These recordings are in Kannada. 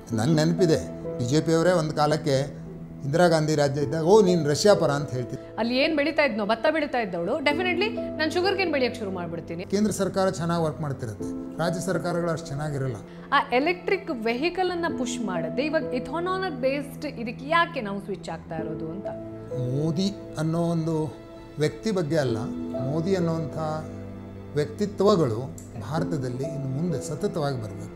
ನಂಗೆ ನೆನಪಿದೆ ಬಿ ಜೆ ಪಿಯವರೇ ಒಂದು ಕಾಲಕ್ಕೆ ಇಂದಿರಾ ಗಾಂಧಿ ರಾಜ್ಯ ಇದ್ದಾಗ ಓ ನೀನು ರಷ್ಯಾ ಪರ ಅಂತ ಹೇಳ್ತಿದ್ದೆ ಅಲ್ಲಿ ಏನ್ ಬೆಳೀತಾ ಇದ್ನೋ ಭತ್ತ ಬೆಳೀತಾ ಇದ್ದವಳು ಡೆಫಿನೆಟ್ಲಿ ನಾನು ಶುಗರ್ ಕೇನ್ ಬೆಳೆಯಕ್ಕೆ ಶುರು ಮಾಡ್ಬಿಡ್ತೀನಿ ಕೇಂದ್ರ ಸರ್ಕಾರ ಚೆನ್ನಾಗಿ ವರ್ಕ್ ಮಾಡ್ತಿರುತ್ತೆ ರಾಜ್ಯ ಸರ್ಕಾರಗಳು ಅಷ್ಟು ಚೆನ್ನಾಗಿರಲ್ಲ ಆ ಎಲೆಕ್ಟ್ರಿಕ್ ವೆಹಿಕಲ್ ಅನ್ನ ಪುಷ್ ಮಾಡದೆ ಇವಾಗ ಇಥಾನಾಲ್ ಬೇಸ್ಡ್ ಇದಕ್ಕೆ ಯಾಕೆ ನಾವು ಸ್ವಿಚ್ ಆಗ್ತಾ ಇರೋದು ಅಂತ ಮೋದಿ ಅನ್ನೋ ಒಂದು ವ್ಯಕ್ತಿ ಬಗ್ಗೆ ಅಲ್ಲ ಮೋದಿ ಅನ್ನೋವಂಥ ವ್ಯಕ್ತಿತ್ವಗಳು ಭಾರತದಲ್ಲಿ ಇನ್ನು ಮುಂದೆ ಸತತವಾಗಿ ಬರಬೇಕು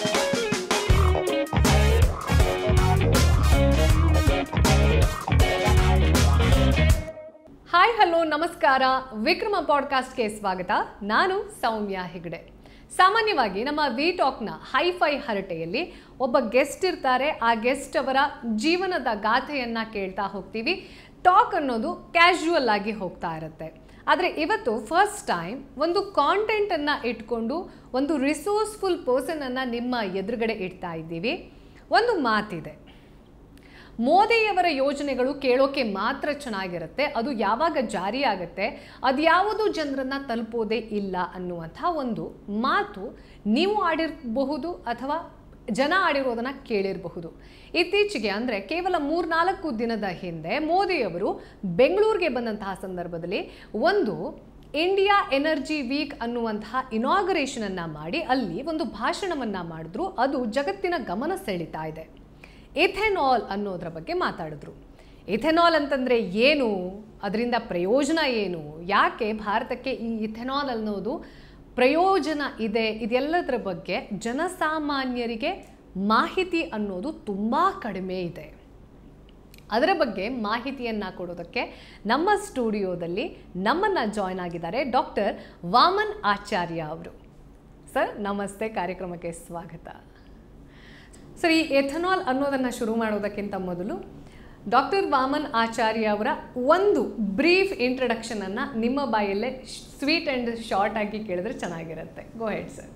ಹಾಯ್ ಹಲೋ ನಮಸ್ಕಾರ ವಿಕ್ರಮ ಪಾಡ್ಕಾಸ್ಟ್ಗೆ ಸ್ವಾಗತ ನಾನು ಸೌಮ್ಯ ಹೆಗಡೆ ಸಾಮಾನ್ಯವಾಗಿ ನಮ್ಮ ವಿ ಟಾಕ್ನ ಹೈಫೈ ಹರಟೆಯಲ್ಲಿ ಒಬ್ಬ ಗೆಸ್ಟ್ ಇರ್ತಾರೆ ಆ ಗೆಸ್ಟ್ ಅವರ ಜೀವನದ ಗಾಥೆಯನ್ನ ಕೇಳ್ತಾ ಹೋಗ್ತೀವಿ ಟಾಕ್ ಅನ್ನೋದು ಕ್ಯಾಶುವಲ್ ಆಗಿ ಹೋಗ್ತಾ ಇರುತ್ತೆ ಆದರೆ ಇವತ್ತು ಫಸ್ಟ್ ಟೈಮ್ ಒಂದು ಕಾಂಟೆಂಟನ್ನು ಇಟ್ಕೊಂಡು ಒಂದು ರಿಸೋರ್ಸ್ಫುಲ್ ಪರ್ಸನನ್ನು ನಿಮ್ಮ ಎದುರುಗಡೆ ಇಡ್ತಾ ಇದ್ದೀವಿ ಒಂದು ಮಾತಿದೆ ಮೋದಿಯವರ ಯೋಜನೆಗಳು ಕೇಳೋಕೆ ಮಾತ್ರ ಚೆನ್ನಾಗಿರುತ್ತೆ ಅದು ಯಾವಾಗ ಜಾರಿ ಆಗುತ್ತೆ ಅದು ಯಾವುದು ಜನರನ್ನ ತಲುಪೋದೇ ಇಲ್ಲ ಅನ್ನುವಂಥ ಒಂದು ಮಾತು ನೀವು ಆಡಿರಬಹುದು ಅಥವಾ ಜನ ಆಡಿರೋದನ್ನ ಕೇಳಿರಬಹುದು ಇತ್ತೀಚೆಗೆ ಅಂದರೆ ಕೇವಲ ಮೂರ್ನಾಲ್ಕು ದಿನದ ಹಿಂದೆ ಮೋದಿಯವರು ಬೆಂಗಳೂರಿಗೆ ಬಂದಂತಹ ಸಂದರ್ಭದಲ್ಲಿ ಒಂದು ಇಂಡಿಯಾ ಎನರ್ಜಿ ವೀಕ್ ಅನ್ನುವಂತಹ ಇನಾಗರೇಷನ್ ಅನ್ನ ಮಾಡಿ ಅಲ್ಲಿ ಒಂದು ಭಾಷಣವನ್ನ ಮಾಡಿದ್ರು ಅದು ಜಗತ್ತಿನ ಗಮನ ಸೆಳೀತಾ ಇದೆ ಇಥೆನಾಲ್ ಅನ್ನೋದ್ರ ಬಗ್ಗೆ ಮಾತಾಡಿದ್ರು ಇಥೆನಾಲ್ ಅಂತಂದರೆ ಏನು ಅದರಿಂದ ಪ್ರಯೋಜನ ಏನು ಯಾಕೆ ಭಾರತಕ್ಕೆ ಈ ಇಥೆನಾಲ್ ಅನ್ನೋದು ಪ್ರಯೋಜನ ಇದೆ ಇದೆಲ್ಲದರ ಬಗ್ಗೆ ಜನಸಾಮಾನ್ಯರಿಗೆ ಮಾಹಿತಿ ಅನ್ನೋದು ತುಂಬ ಕಡಿಮೆ ಇದೆ ಅದರ ಬಗ್ಗೆ ಮಾಹಿತಿಯನ್ನು ಕೊಡೋದಕ್ಕೆ ನಮ್ಮ ಸ್ಟುಡಿಯೋದಲ್ಲಿ ನಮ್ಮನ್ನು ಜಾಯ್ನ್ ಆಗಿದ್ದಾರೆ ಡಾಕ್ಟರ್ ವಾಮನ್ ಆಚಾರ್ಯ ಅವರು ಸರ್ ನಮಸ್ತೆ ಕಾರ್ಯಕ್ರಮಕ್ಕೆ ಸ್ವಾಗತ ಸರ್ ಈ ಎಥನಾಲ್ ಅನ್ನೋದನ್ನು ಶುರು ಮಾಡೋದಕ್ಕಿಂತ ಮೊದಲು ಡಾಕ್ಟರ್ ವಾಮನ್ ಆಚಾರ್ಯ ಅವರ ಒಂದು ಬ್ರೀಫ್ ಇಂಟ್ರಡಕ್ಷನನ್ನು ನಿಮ್ಮ ಬಾಯಲ್ಲೇ ಸ್ವೀಟ್ ಆ್ಯಂಡ್ ಶಾರ್ಟ್ ಆಗಿ ಕೇಳಿದ್ರೆ ಚೆನ್ನಾಗಿರುತ್ತೆ ಗೋ ಹೆಡ್ ಸರ್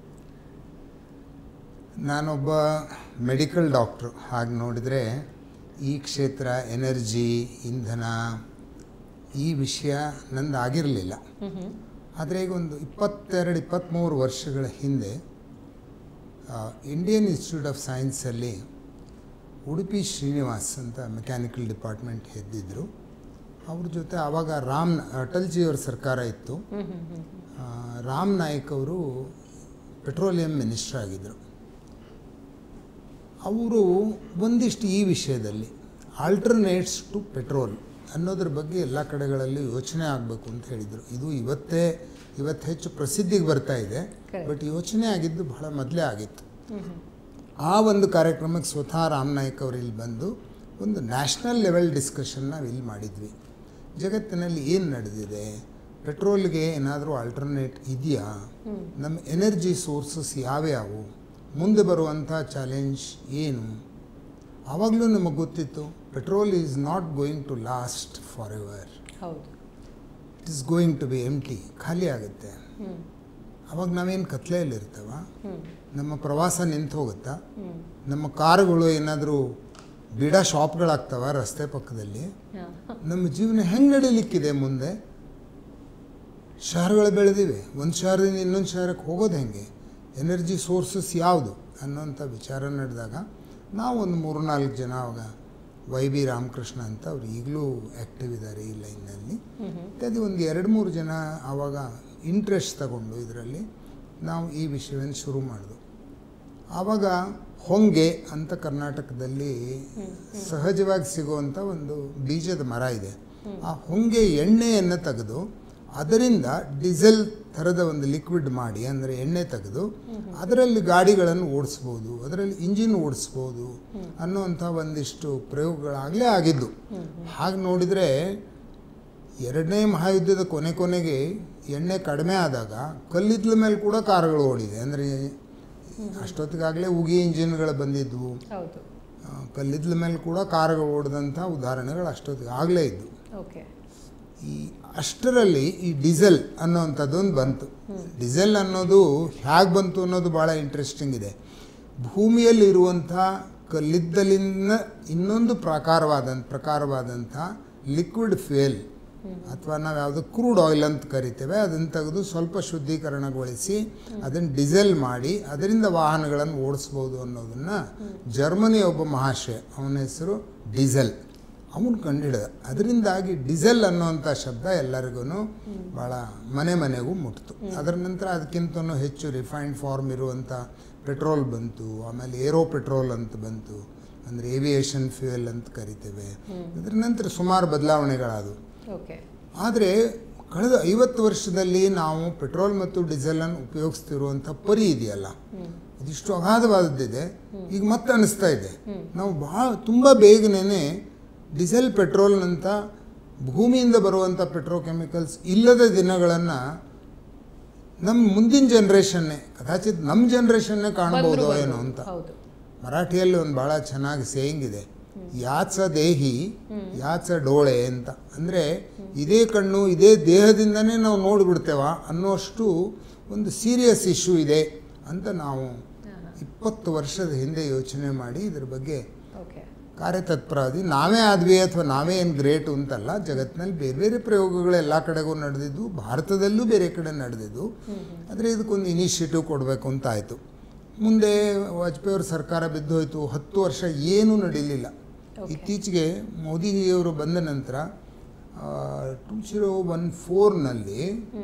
ನಾನೊಬ್ಬ ಮೆಡಿಕಲ್ ಡಾಕ್ಟ್ರು ಹಾಗೆ ನೋಡಿದರೆ ಈ ಕ್ಷೇತ್ರ ಎನರ್ಜಿ ಇಂಧನ ಈ ವಿಷಯ ನಂದು ಆಗಿರಲಿಲ್ಲ ಆದರೆ ಈಗ ಒಂದು ಇಪ್ಪತ್ತೆರಡು ಇಪ್ಪತ್ತ್ಮೂರು ವರ್ಷಗಳ ಹಿಂದೆ ಇಂಡಿಯನ್ ಇನ್ಸ್ಟಿಟ್ಯೂಟ್ ಆಫ್ ಸೈನ್ಸಲ್ಲಿ ಉಡುಪಿ ಶ್ರೀನಿವಾಸ್ ಅಂತ ಮೆಕ್ಯಾನಿಕಲ್ ಡಿಪಾರ್ಟ್ಮೆಂಟ್ ಹೆದ್ದಿದ್ರು ಅವ್ರ ಜೊತೆ ಆವಾಗ ರಾಮ್ ಅಟಲ್ಜಿಯವ್ರ ಸರ್ಕಾರ ಇತ್ತು ಆ, ರಾಮ್ ನಾಯಕ್ ಅವರು ಪೆಟ್ರೋಲಿಯಂ ಮಿನಿಸ್ಟರ್ ಆಗಿದ್ದರು ಅವರು ಒಂದಿಷ್ಟು ಈ ವಿಷಯದಲ್ಲಿ ಆಲ್ಟರ್ನೇಟ್ಸ್ ಟು ಪೆಟ್ರೋಲ್ ಅನ್ನೋದ್ರ ಬಗ್ಗೆ ಎಲ್ಲ ಕಡೆಗಳಲ್ಲಿ ಯೋಚನೆ ಆಗಬೇಕು ಅಂತ ಹೇಳಿದರು ಇದು ಇವತ್ತೇ ಇವತ್ತು ಹೆಚ್ಚು ಪ್ರಸಿದ್ಧಿಗೆ ಬರ್ತಾ ಇದೆ Correct. ಬಟ್ ಯೋಚನೆ ಆಗಿದ್ದು ಬಹಳ ಮೊದಲೇ ಆಗಿತ್ತು ಆ ಒಂದು ಕಾರ್ಯಕ್ರಮಕ್ಕೆ ಸ್ವತಃ ರಾಮ್ ನಾಯಕ್ ಅವರು ಇಲ್ಲಿ ಬಂದು ಒಂದು ನ್ಯಾಷನಲ್ ಲೆವೆಲ್ ಡಿಸ್ಕಷನ್ ನಾವು ಇಲ್ಲಿ ಮಾಡಿದ್ವಿ ಜಗತ್ತಿನಲ್ಲಿ ಏನು ನಡೆದಿದೆ ಪೆಟ್ರೋಲ್ಗೆ ಏನಾದರೂ ಆಲ್ಟರ್ನೇಟ್ ಇದೆಯಾ ನಮ್ಮ ಎನರ್ಜಿ ಸೋರ್ಸಸ್ ಯಾವ್ಯಾವು ಮುಂದೆ ಬರುವಂಥ ಚಾಲೆಂಜ್ ಏನು ಆವಾಗಲೂ ನಮಗೆ ಗೊತ್ತಿತ್ತು petrol is not going to last forever ಹೌದು it is going to be empty ಖಾಲಿ ಆಗುತ್ತೆ ಅವಾಗ ನಾವೇನು ಕತ್ಲೆಯಲ್ಲಿರ್ತೇವ ನಮ್ಮ ಪ್ರವಾಸ ನಿಂತು ಹೋಗುತ್ತಾ ನಮ್ಮ ಕಾರುಗಳು ಏನಾದರೂ ಬಿಡ ಶಾಪ್ಗಳಾಗ್ತವ ರಸ್ತೆ ಪಕ್ಕದಲ್ಲಿ ನಮ್ಮ ಜೀವನ ಹೆಂಗೆ ನಡೀಲಿಕ್ಕಿದೆ ಮುಂದೆ ಶಹರಗಳು ಬೆಳೆದಿವೆ ಒಂದು ಶಹರದಿಂದ ಇನ್ನೊಂದು ಶಹರಕ್ಕೆ ಹೋಗೋದು ಹೆಂಗೆ ಎನರ್ಜಿ ಸೋರ್ಸಸ್ ಯಾವುದು ಅನ್ನೋಂಥ ವಿಚಾರ ನಡೆದಾಗ ನಾವು ಒಂದು ಮೂರು ನಾಲ್ಕು ಜನ ಅವಾಗ ವೈ ಬಿ ರಾಮಕೃಷ್ಣ ಅಂತ ಅವ್ರು ಈಗಲೂ ಆ್ಯಕ್ಟಿವ್ ಇದ್ದಾರೆ ಈ ಲೈನ್ನಲ್ಲಿ ಅದು ಒಂದು ಎರಡು ಮೂರು ಜನ ಆವಾಗ ಇಂಟ್ರೆಸ್ಟ್ ತಗೊಂಡು ಇದರಲ್ಲಿ ನಾವು ಈ ವಿಷಯವನ್ನು ಶುರು ಮಾಡಿದ್ವು ಆವಾಗ ಹೊಂಗೆ ಅಂತ ಕರ್ನಾಟಕದಲ್ಲಿ ಸಹಜವಾಗಿ ಸಿಗುವಂಥ ಒಂದು ಬೀಜದ ಮರ ಇದೆ ಆ ಹೊಂಗೆ ಎಣ್ಣೆಯನ್ನು ತೆಗೆದು ಅದರಿಂದ ಡೀಸೆಲ್ ಥರದ ಒಂದು ಲಿಕ್ವಿಡ್ ಮಾಡಿ ಅಂದರೆ ಎಣ್ಣೆ ತೆಗೆದು ಅದರಲ್ಲಿ ಗಾಡಿಗಳನ್ನು ಓಡಿಸ್ಬೋದು ಅದರಲ್ಲಿ ಇಂಜಿನ್ ಓಡಿಸ್ಬೋದು ಅನ್ನುವಂಥ ಒಂದಿಷ್ಟು ಪ್ರಯೋಗಗಳಾಗಲೇ ಆಗಿದ್ದು ಹಾಗೆ ನೋಡಿದರೆ ಎರಡನೇ ಮಹಾಯುದ್ಧದ ಕೊನೆ ಕೊನೆಗೆ ಎಣ್ಣೆ ಕಡಿಮೆ ಆದಾಗ ಕಲ್ಲಿದ್ದಲ ಮೇಲೆ ಕೂಡ ಕಾರುಗಳು ಓಡಿದೆ ಅಂದರೆ ಅಷ್ಟೊತ್ತಿಗಾಗಲೇ ಉಗಿ ಇಂಜಿನ್ಗಳು ಬಂದಿದ್ವು ಹೌದು ಆ, ಕಲ್ಲಿದ್ದಲ ಮೇಲೆ ಕೂಡ ಕಾರುಗಳು ಓಡಿದಂಥ ಉದಾಹರಣೆಗಳು ಅಷ್ಟೊತ್ತಿಗೆ ಆಗಲೇ ಇದ್ವು ಓಕೆ ಈ ಅಷ್ಟರಲ್ಲಿ ಈ ಡೀಸೆಲ್ ಅನ್ನೋವಂಥದ್ದೊಂದು ಬಂತು ಡೀಸೆಲ್ ಅನ್ನೋದು ಹೇಗೆ ಬಂತು ಅನ್ನೋದು ಭಾಳ ಇಂಟ್ರೆಸ್ಟಿಂಗ್ ಇದೆ ಭೂಮಿಯಲ್ಲಿರುವಂಥ ಕಲ್ಲಿದ್ದಲಿನ ಇನ್ನೊಂದು ಪ್ರಕಾರವಾದಂಥ ಪ್ರಕಾರವಾದಂಥ ಲಿಕ್ವಿಡ್ ಫ್ಯೂಯಲ್ ಅಥವಾ ನಾವು ಯಾವುದು ಕ್ರೂಡ್ ಆಯಿಲ್ ಅಂತ ಕರಿತೇವೆ ಅದನ್ನು ತೆಗೆದು ಸ್ವಲ್ಪ ಶುದ್ಧೀಕರಣಗೊಳಿಸಿ ಅದನ್ನು ಡಿಸೆಲ್ ಮಾಡಿ ಅದರಿಂದ ವಾಹನಗಳನ್ನು ಓಡಿಸ್ಬೋದು ಅನ್ನೋದನ್ನು ಜರ್ಮನಿ ಒಬ್ಬ ಮಹಾಶಯ ಅವನ ಹೆಸರು ಡೀಸೆಲ್ ಅವನು ಕಂಡಿಡಿದ ಅದರಿಂದಾಗಿ ಡೀಸೆಲ್ ಅನ್ನುವಂಥ ಶಬ್ದ ಎಲ್ಲರಿಗೂ ಭಾಳ ಮನೆ ಮನೆಗೂ ಮುಟ್ತು ಅದರ ನಂತರ ಅದಕ್ಕಿಂತನೂ ಹೆಚ್ಚು ರಿಫೈನ್ಡ್ ಫಾರ್ಮ್ ಇರುವಂಥ ಪೆಟ್ರೋಲ್ ಬಂತು ಆಮೇಲೆ ಏರೋ ಪೆಟ್ರೋಲ್ ಅಂತ ಬಂತು ಅಂದರೆ ಏವಿಯೇಷನ್ ಫ್ಯೂಯಲ್ ಅಂತ ಕರಿತೇವೆ ಅದರ ನಂತರ ಸುಮಾರು ಬದಲಾವಣೆಗಳಾದವು ಓಕೆ ಆದರೆ ಕಳೆದ ಐವತ್ತು ವರ್ಷದಲ್ಲಿ ನಾವು ಪೆಟ್ರೋಲ್ ಮತ್ತು ಡೀಸೆಲನ್ನು ಉಪಯೋಗಿಸ್ತಿರುವಂಥ ಪರಿ ಇದೆಯಲ್ಲ ಇದಿಷ್ಟು ಅಗಾಧವಾದದ್ದಿದೆ ಈಗ ಮತ್ತೆ ಅನಿಸ್ತಾ ಇದೆ ನಾವು ಭಾಳ ತುಂಬ ಬೇಗನೆ ಡೀಸೆಲ್ ಪೆಟ್ರೋಲ್ನಂಥ ಭೂಮಿಯಿಂದ ಬರುವಂಥ ಪೆಟ್ರೋಕೆಮಿಕಲ್ಸ್ ಇಲ್ಲದ ದಿನಗಳನ್ನು ನಮ್ಮ ಮುಂದಿನ ಜನ್ರೇಷನ್ನೇ ಕದಾಚಿತ್ ನಮ್ಮ ಜನ್ರೇಷನ್ನೇ ಕಾಣ್ಬೋದು ಏನೋ ಅಂತ ಹೌದು ಮರಾಠಿಯಲ್ಲಿ ಒಂದು ಭಾಳ ಚೆನ್ನಾಗಿ ಸೇಯಿಂಗ್ ಇದೆ ಯಾಚ ದೇಹಿ ಯಾಚ ಡೋಳೆ ಅಂತ ಅಂದರೆ ಇದೇ ಕಣ್ಣು ಇದೇ ದೇಹದಿಂದನೇ ನಾವು ನೋಡಿಬಿಡ್ತೇವ ಅನ್ನೋಷ್ಟು ಒಂದು ಸೀರಿಯಸ್ ಇಶ್ಯೂ ಇದೆ ಅಂತ ನಾವು ಇಪ್ಪತ್ತು ವರ್ಷದ ಹಿಂದೆ ಯೋಚನೆ ಮಾಡಿ ಇದ್ರ ಬಗ್ಗೆ ಓಕೆ ಕಾರ್ಯತತ್ಪರಾದಿ ನಾವೇ ಆದ್ವಿ ಅಥವಾ ನಾವೇ ಏನು ಗ್ರೇಟು ಅಂತಲ್ಲ ಜಗತ್ತಿನಲ್ಲಿ ಬೇರೆ ಬೇರೆ ಪ್ರಯೋಗಗಳು ಎಲ್ಲ ಕಡೆಗೂ ನಡೆದಿದ್ದು ಭಾರತದಲ್ಲೂ ಬೇರೆ ಕಡೆ ನಡೆದಿದ್ದು ಆದರೆ ಇದಕ್ಕೊಂದು ಇನಿಷಿಯೇಟಿವ್ ಕೊಡಬೇಕು ಅಂತ ಆಯಿತು ಮುಂದೆ ವಾಜಪೇಯಿ ಅವ್ರ ಸರ್ಕಾರ ಬಿದ್ದು ಹೋಯಿತು ಹತ್ತು ವರ್ಷ ಏನೂ ನಡೀಲಿಲ್ಲ ಇತ್ತೀಚೆಗೆ ಮೋದಿಜಿಯವರು ಬಂದ ನಂತರ ಟೂ ಜೀರೋ ಒನ್ ಫೋರ್ನಲ್ಲಿ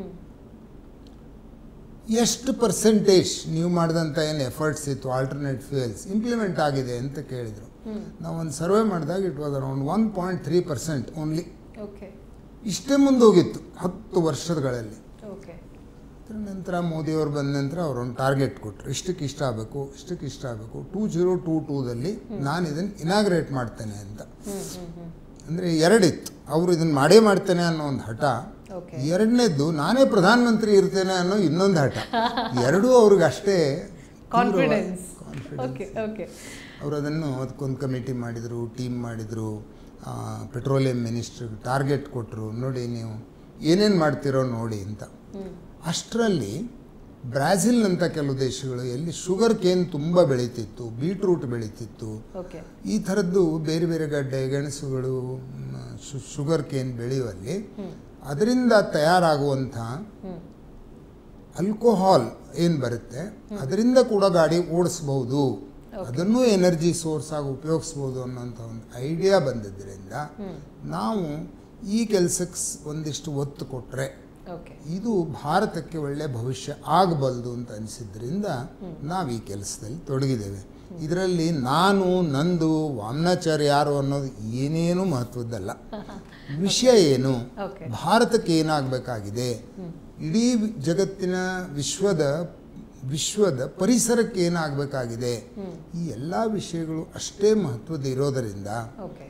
ಎಷ್ಟು ಪರ್ಸೆಂಟೇಜ್ ನೀವು ಮಾಡಿದಂಥ ಏನು ಎಫರ್ಟ್ಸ್ ಇತ್ತು ಆಲ್ಟರ್ನೇಟ್ ಫ್ಯೂಯಲ್ಸ್ ಇಂಪ್ಲಿಮೆಂಟ್ ಆಗಿದೆ ಅಂತ ಕೇಳಿದರು ನಾವು ಒಂದು ಸರ್ವೆ ಮಾಡಿದಾಗ it was around one point three percent only okay ಇಷ್ಟೇ ಮುಂದೋಗಿತ್ತು ಹತ್ತು ವರ್ಷಗಳಲ್ಲಿ ಓಕೆ ಅದರ ನಂತರ ಮೋದಿಯವರು ಬಂದ ನಂತರ ಅವರು ಒಂದು ಟಾರ್ಗೆಟ್ ಕೊಟ್ಟರು ಇಷ್ಟಕ್ಕೆ ಇಷ್ಟ ಆಗಬೇಕು ಇಷ್ಟಕ್ಕೆ ಇಷ್ಟ ಆಗಬೇಕು ಟೂ ಜೀರೋ ಟೂ ಟೂದಲ್ಲಿ ನಾನು ಇದನ್ನು ಇನಾಗ್ರೇಟ್ ಮಾಡ್ತೇನೆ ಅಂತ ಅಂದರೆ ಎರಡಿತ್ತು ಅವರು ಇದನ್ನು ಮಾಡೇ ಮಾಡ್ತೇನೆ ಅನ್ನೋ ಒಂದು ಹಠ ಓಕೆ ಎರಡನೇದ್ದು ನಾನೇ ಪ್ರಧಾನಮಂತ್ರಿ ಇರ್ತೇನೆ ಅನ್ನೋ ಇನ್ನೊಂದು ಹಠ ಎರಡೂ ಅವ್ರಿಗೆ ಅಷ್ಟೇ ಕಾನ್ಫಿಡೆನ್ಸ್ ಓಕೆ ಓಕೆ ಅವರು ಅದನ್ನು ಅದಕ್ಕೊಂದು ಕಮಿಟಿ ಮಾಡಿದರು ಟೀಮ್ ಮಾಡಿದರು ಪೆಟ್ರೋಲಿಯಂ ಮಿನಿಸ್ಟ್ರಿಗೆ ಟಾರ್ಗೆಟ್ ಕೊಟ್ಟರು ನೋಡಿ ನೀವು ಏನೇನು ಮಾಡ್ತಿರೋ ನೋಡಿ ಅಂತ ಅಷ್ಟರಲ್ಲಿ ಬ್ರಾಜಿಲ್ನಂಥ ಕೆಲವು ದೇಶಗಳು ಎಲ್ಲಿ ಶುಗರ್ ಕೇನ್ ತುಂಬ ಬೆಳೀತಿತ್ತು ಬೀಟ್ರೂಟ್ ಬೆಳೀತಿತ್ತು ಓಕೆ ಈ ಥರದ್ದು ಬೇರೆ ಬೇರೆ ಗಡ್ಡೆ ಗೆಣಸುಗಳು ಮ್, ಶು- ಶುಗರ್ ಕೇನ್ ಬೆಳೆಯುವಲ್ಲಿ ಅದರಿಂದ ತಯಾರಾಗುವಂಥ ಆಲ್ಕೋಹಾಲ್ ಏನು ಬರುತ್ತೆ ಅದರಿಂದ ಕೂಡ ಗಾಡಿ ಓಡಿಸ್ಬೋದು ಅದನ್ನು ಎನರ್ಜಿ ಸೋರ್ಸ್ ಆಗಿ ಉಪಯೋಗಿಸ್ಬೋದು ಅನ್ನೋಂಥ ಒಂದು ಐಡಿಯಾ ಬಂದಿದ್ದರಿಂದ ನಾವು ಈ ಕೆಲಸಕ್ಕೆ ಸ್- ಒಂದಿಷ್ಟು ಒತ್ತು ಕೊಟ್ಟರೆ ಓಕೆ ಇದು ಭಾರತಕ್ಕೆ ಒಳ್ಳೆ ಭವಿಷ್ಯ ಆಗಬಲ್ದು ಅಂತ ಅನಿಸಿದ್ರಿಂದ ನಾವು ಈ ಕೆಲಸದಲ್ಲಿ ತೊಡಗಿದ್ದೇವೆ ಇದರಲ್ಲಿ ನಾನು ನಂದು ವಾಮನಾಚಾರ್ಯ ಯಾರು ಅನ್ನೋದು ಏನೇನು ಮಹತ್ವದ್ದಲ್ಲ ವಿಷಯ ಏನು ಓಕೆ ಭಾರತಕ್ಕೆ ಏನಾಗಬೇಕಾಗಿದೆ ಇಡೀ ಜಗತ್ತಿನ ವಿಶ್ವದ ವಿಶ್ವದ ಪರಿಸರಕ್ಕೆ ಏನಾಗಬೇಕಾಗಿದೆ ಈ ಎಲ್ಲ ವಿಷಯಗಳು ಅಷ್ಟೇ ಮಹತ್ವದ ಇರೋದರಿಂದ ಓಕೆ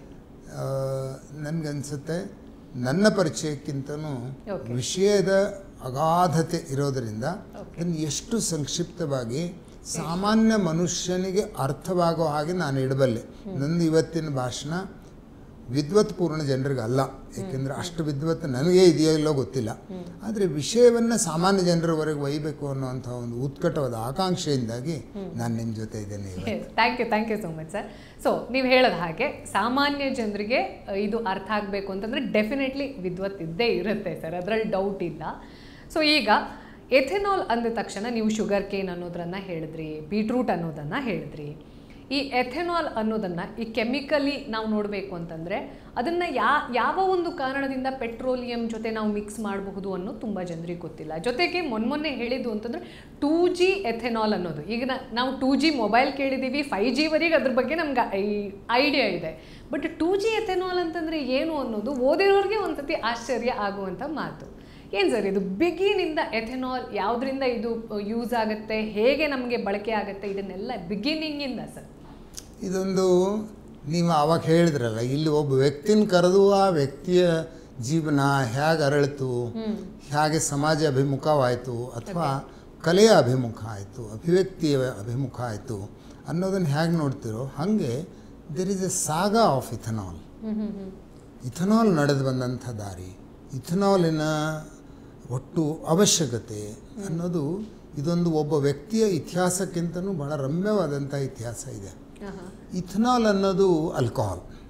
ನನಗನ್ಸುತ್ತೆ ನನ್ನ ಪರಿಚಯಕ್ಕಿಂತನೂ Okay. ವಿಷಯದ ಅಗಾಧತೆ ಇರೋದರಿಂದ ಅದನ್ನು ಎಷ್ಟು ಸಂಕ್ಷಿಪ್ತವಾಗಿ ಸಾಮಾನ್ಯ ಮನುಷ್ಯನಿಗೆ ಅರ್ಥವಾಗೋ ಹಾಗೆ ನಾನು ಇಡಬಲ್ಲೆ ನಂದು ಇವತ್ತಿನ ಭಾಷಣ ವಿದ್ವತ್ಪೂರ್ಣ ಜನರಿಗೆ ಅಲ್ಲ ಏಕೆಂದರೆ ಅಷ್ಟು ವಿದ್ವತ್ ನನಗೆ ಇದೆಯೋ ಇಲ್ಲೋ ಗೊತ್ತಿಲ್ಲ ಆದರೆ ವಿಷಯವನ್ನು ಸಾಮಾನ್ಯ ಜನರವರೆಗೆ ಒಯ್ಯಬೇಕು ಅನ್ನುವಂಥ ಒಂದು ಉತ್ಕಟವಾದ ಆಕಾಂಕ್ಷೆಯಿಂದಾಗಿ ನಾನು ನಿಮ್ಮ ಜೊತೆ ಇದ್ದೇನೆ ಇವತ್ತು. Thank you thank you so much sir so ನೀವು ಹೇಳೋದು ಹಾಗೆ ಸಾಮಾನ್ಯ ಜನರಿಗೆ ಅಹ್, ಇದು ಅರ್ಥ ಆಗಬೇಕು ಅಂತಂದರೆ ಡೆಫಿನೆಟ್ಲಿ ವಿದ್ವತ್ ಇದ್ದೇ ಇರುತ್ತೆ ಸರ್ ಅದರಲ್ಲಿ ಡೌಟ್ ಇಲ್ಲ ಸೊ ಈಗ ಎಥೆನಾಲ್ ಅಂದ ತಕ್ಷಣ ನೀವು ಶುಗರ್ ಕೇನ್ ಅನ್ನೋದನ್ನ ಹೇಳಿದ್ರಿ ಬೀಟ್ರೂಟ್ ಅನ್ನೋದನ್ನು ಹೇಳಿದ್ರಿ ಈ ಎಥೆನಾಲ್ ಅನ್ನೋದನ್ನು ಈ ಕೆಮಿಕಲಿ ನಾವು ನೋಡಬೇಕು ಅಂತಂದರೆ ಅದನ್ನು ಯಾ ಯಾವ ಒಂದು ಕಾರಣದಿಂದ ಪೆಟ್ರೋಲಿಯಂ ಜೊತೆ ನಾವು ಮಿಕ್ಸ್ ಮಾಡಬಹುದು ಅನ್ನೋದು ತುಂಬ ಜನರಿಗೆ ಗೊತ್ತಿಲ್ಲ ಜೊತೆಗೆ ಮೊನ್ನೆ ಹೇಳಿದ್ದು ಅಂತಂದರೆ ಟೂ ಜಿ ಎಥೆನಾಲ್ ಅನ್ನೋದು ಈಗ ನಾ- ನಾವು ಟೂ ಜಿ ಮೊಬೈಲ್ ಕೇಳಿದ್ದೀವಿ ಫೈವ್ ಜಿವರೆಗೆ ಅದ್ರ ಬಗ್ಗೆ ನಮ್ಗೆ ಐಡಿಯಾ ಇದೆ ಬಟ್ ಟೂ ಜಿ ಎಥೆನಾಲ್ ಅಂತಂದರೆ ಏನು ಅನ್ನೋದು ಓದಿರೋರಿಗೆ ಒಂದ್ಸತಿ ಆಶ್ಚರ್ಯ ಆಗುವಂಥ ಮಾತು ಏನು ಸರ್ ಇದು ಬಿಗಿನಿಂದ ಎಥೆನಾಲ್ ಯಾವುದರಿಂದ ಇದು ಯೂಸ್ ಆಗುತ್ತೆ ಹೇಗೆ ನಮಗೆ ಬಳಕೆ ಆಗುತ್ತೆ ಇದನ್ನೆಲ್ಲ ಬಿಗಿನಿಂಗಿಂದ ಸರ್ ಇದೊಂದು ನೀವು ಆವಾಗ ಹೇಳಿದ್ರಲ್ಲ ಇಲ್ಲಿ ಒಬ್ಬ ವ್ಯಕ್ತಿನ ಕರೆದು ಆ ವ್ಯಕ್ತಿಯ ಜೀವನ ಹೇಗೆ ಅರಳಿತು ಹೇಗೆ ಸಮಾಜ ಅಭಿಮುಖವಾಯಿತು ಅಥವಾ ಕಲೆಯ ಅಭಿಮುಖ ಆಯಿತು ಅಭಿವ್ಯಕ್ತಿಯ ಅಭಿಮುಖ ಆಯಿತು ಅನ್ನೋದನ್ನು ಹೇಗೆ ನೋಡ್ತಿರೋ ಹಾಗೆ there is a saga of ethanol ethanol ನಡೆದು ಬಂದಂಥ ದಾರಿ ಇಥನಾಲಿನ ಒಟ್ಟು ಅವಶ್ಯಕತೆ ಅನ್ನೋದು ಇದೊಂದು ಒಬ್ಬ ವ್ಯಕ್ತಿಯ ಇತಿಹಾಸಕ್ಕಿಂತನೂ ಬಹಳ ರಮ್ಯವಾದಂಥ ಇತಿಹಾಸ ಇದೆ ಇಥನಾಲ್ ಅನ್ನೋದು alcohol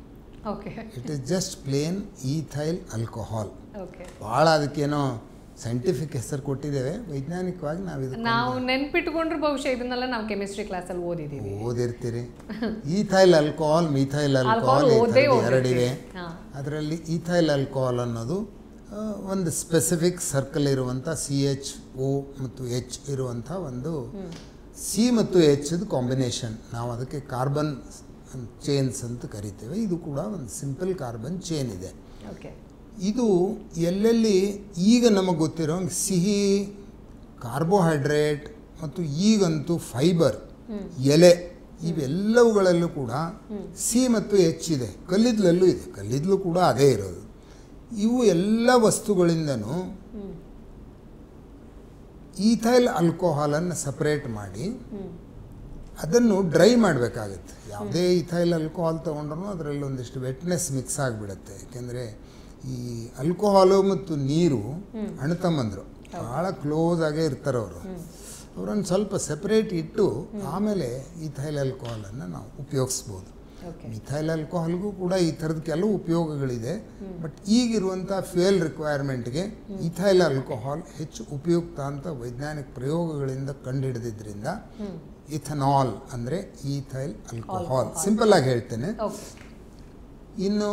okay it is just plain ethyl alcohol okay ಭಾಳ ಅದಕ್ಕೇನೋ ಸೈಂಟಿಫಿಕ್ ಹೆಸರು ಕೊಟ್ಟಿದ್ದೇವೆ ವೈಜ್ಞಾನಿಕವಾಗಿ ನಾವು ಇದಕ್ಕೆ ನಾವು ನೆನ್ಪಿಟ್ಕೊಂಡ್ರೆ ಬಹುಶಃ ಇದನ್ನೆಲ್ಲ ನಾವು ಕೆಮಿಸ್ಟ್ರಿ ಕ್ಲಾಸಲ್ಲಿ ಓದಿದ್ದೀವಿ ಓದಿರ್ತೀರಿ ethyl alcohol methyl alcohol alcohol ಓದೇ ಎರಡಿವೆ ಓದಿರ್ತೀವಿ ಹಾ ಅದರಲ್ಲಿ ಈಥೈಲ್ ಆಲ್ಕೋಹಾಲ್ ಅನ್ನೋದು ಆ, ಒಂದು ಸ್ಪೆಸಿಫಿಕ್ ಸರ್ಕಲ್ ಇರುವಂಥ ಸಿ ಎಚ್ ಓ ಮತ್ತು ಎಚ್ ಇರುವಂಥ ಒಂದು ಸಿ ಮತ್ತು ಎಚ್ದು ಕಾಂಬಿನೇಷನ್ ನಾವು ಅದಕ್ಕೆ ಕಾರ್ಬನ್ ಚೇನ್ಸ್ ಅಂತ ಕರಿತೇವೆ ಇದು ಕೂಡ ಒಂದು ಸಿಂಪಲ್ ಕಾರ್ಬನ್ ಚೇನ್ ಇದೆ ಓಕೆ ಇದು ಎಲ್ಲೆಲ್ಲಿ ಈಗ ನಮಗೆ ಗೊತ್ತಿರೋ ಹಂಗೆ ಸಿಹಿ ಕಾರ್ಬೋಹೈಡ್ರೇಟ್ ಮತ್ತು ಈಗಂತೂ ಫೈಬರ್ ಎಲೆ ಇವೆಲ್ಲವುಗಳಲ್ಲೂ ಕೂಡ ಸಿ ಮತ್ತು ಎಚ್ ಇದೆ ಕಲ್ಲಿದ್ದಲಲ್ಲೂ ಇದೆ ಕಲ್ಲಿದ್ದಲು ಕೂಡ ಅದೇ ಇರೋದು ಇವು ಎಲ್ಲ ವಸ್ತುಗಳಿಂದನೂ ಈಥೈಲ್ ಆಲ್ಕೋಹಾಲನ್ನು ಸಪ್ರೇಟ್ ಮಾಡಿ ಅದನ್ನು ಡ್ರೈ ಮಾಡಬೇಕಾಗುತ್ತೆ ಯಾವುದೇ ಇಥೈಲ್ ಆಲ್ಕೋಹಾಲ್ ತೊಗೊಂಡ್ರೂ ಅದರಲ್ಲಿ ಒಂದಿಷ್ಟು ವೆಟ್ನೆಸ್ ಮಿಕ್ಸ್ ಆಗಿಬಿಡುತ್ತೆ ಯಾಕೆಂದರೆ ಈ ಆಲ್ಕೋಹಾಲು ಮತ್ತು ನೀರು ಅಣ್ಣತಮ್ಮಂದರು ಭಾಳ ಕ್ಲೋಸ್ ಆಗೇ ಇರ್ತಾರೆ ಅವರು ಅವರನ್ನು ಸ್ವಲ್ಪ ಸೆಪ್ರೇಟ್ ಇಟ್ಟು ಆಮೇಲೆ ಇಥೈಲ್ ಆಲ್ಕೋಹಾಲನ್ನು ನಾವು ಉಪಯೋಗಿಸ್ಬೋದು ಓಕೆ ಮಿಥೈಲ್ ಆಲ್ಕೋಹಾಲ್ಗೂ ಕೂಡ ಈ ಥರದ ಕೆಲವು ಉಪಯೋಗಗಳಿದೆ ಬಟ್ ಈಗಿರುವಂಥ ಫ್ಯೂಯಲ್ ರಿಕ್ವೈರ್ಮೆಂಟ್ಗೆ ಇಥೈಲ್ ಆಲ್ಕೋಹಾಲ್ ಹೆಚ್ಚು ಉಪಯುಕ್ತ ಅಂತ ವೈಜ್ಞಾನಿಕ ಪ್ರಯೋಗಗಳಿಂದ ಕಂಡುಹಿಡಿದಿದ್ದರಿಂದ ಇಥನಾಲ್ ಅಂದರೆ ಈಥೈಲ್ ಆಲ್ಕೋಹಾಲ್ ಸಿಂಪಲ್ ಆಗಿ ಹೇಳ್ತೇನೆ ಓಕೆ ಇನ್ನು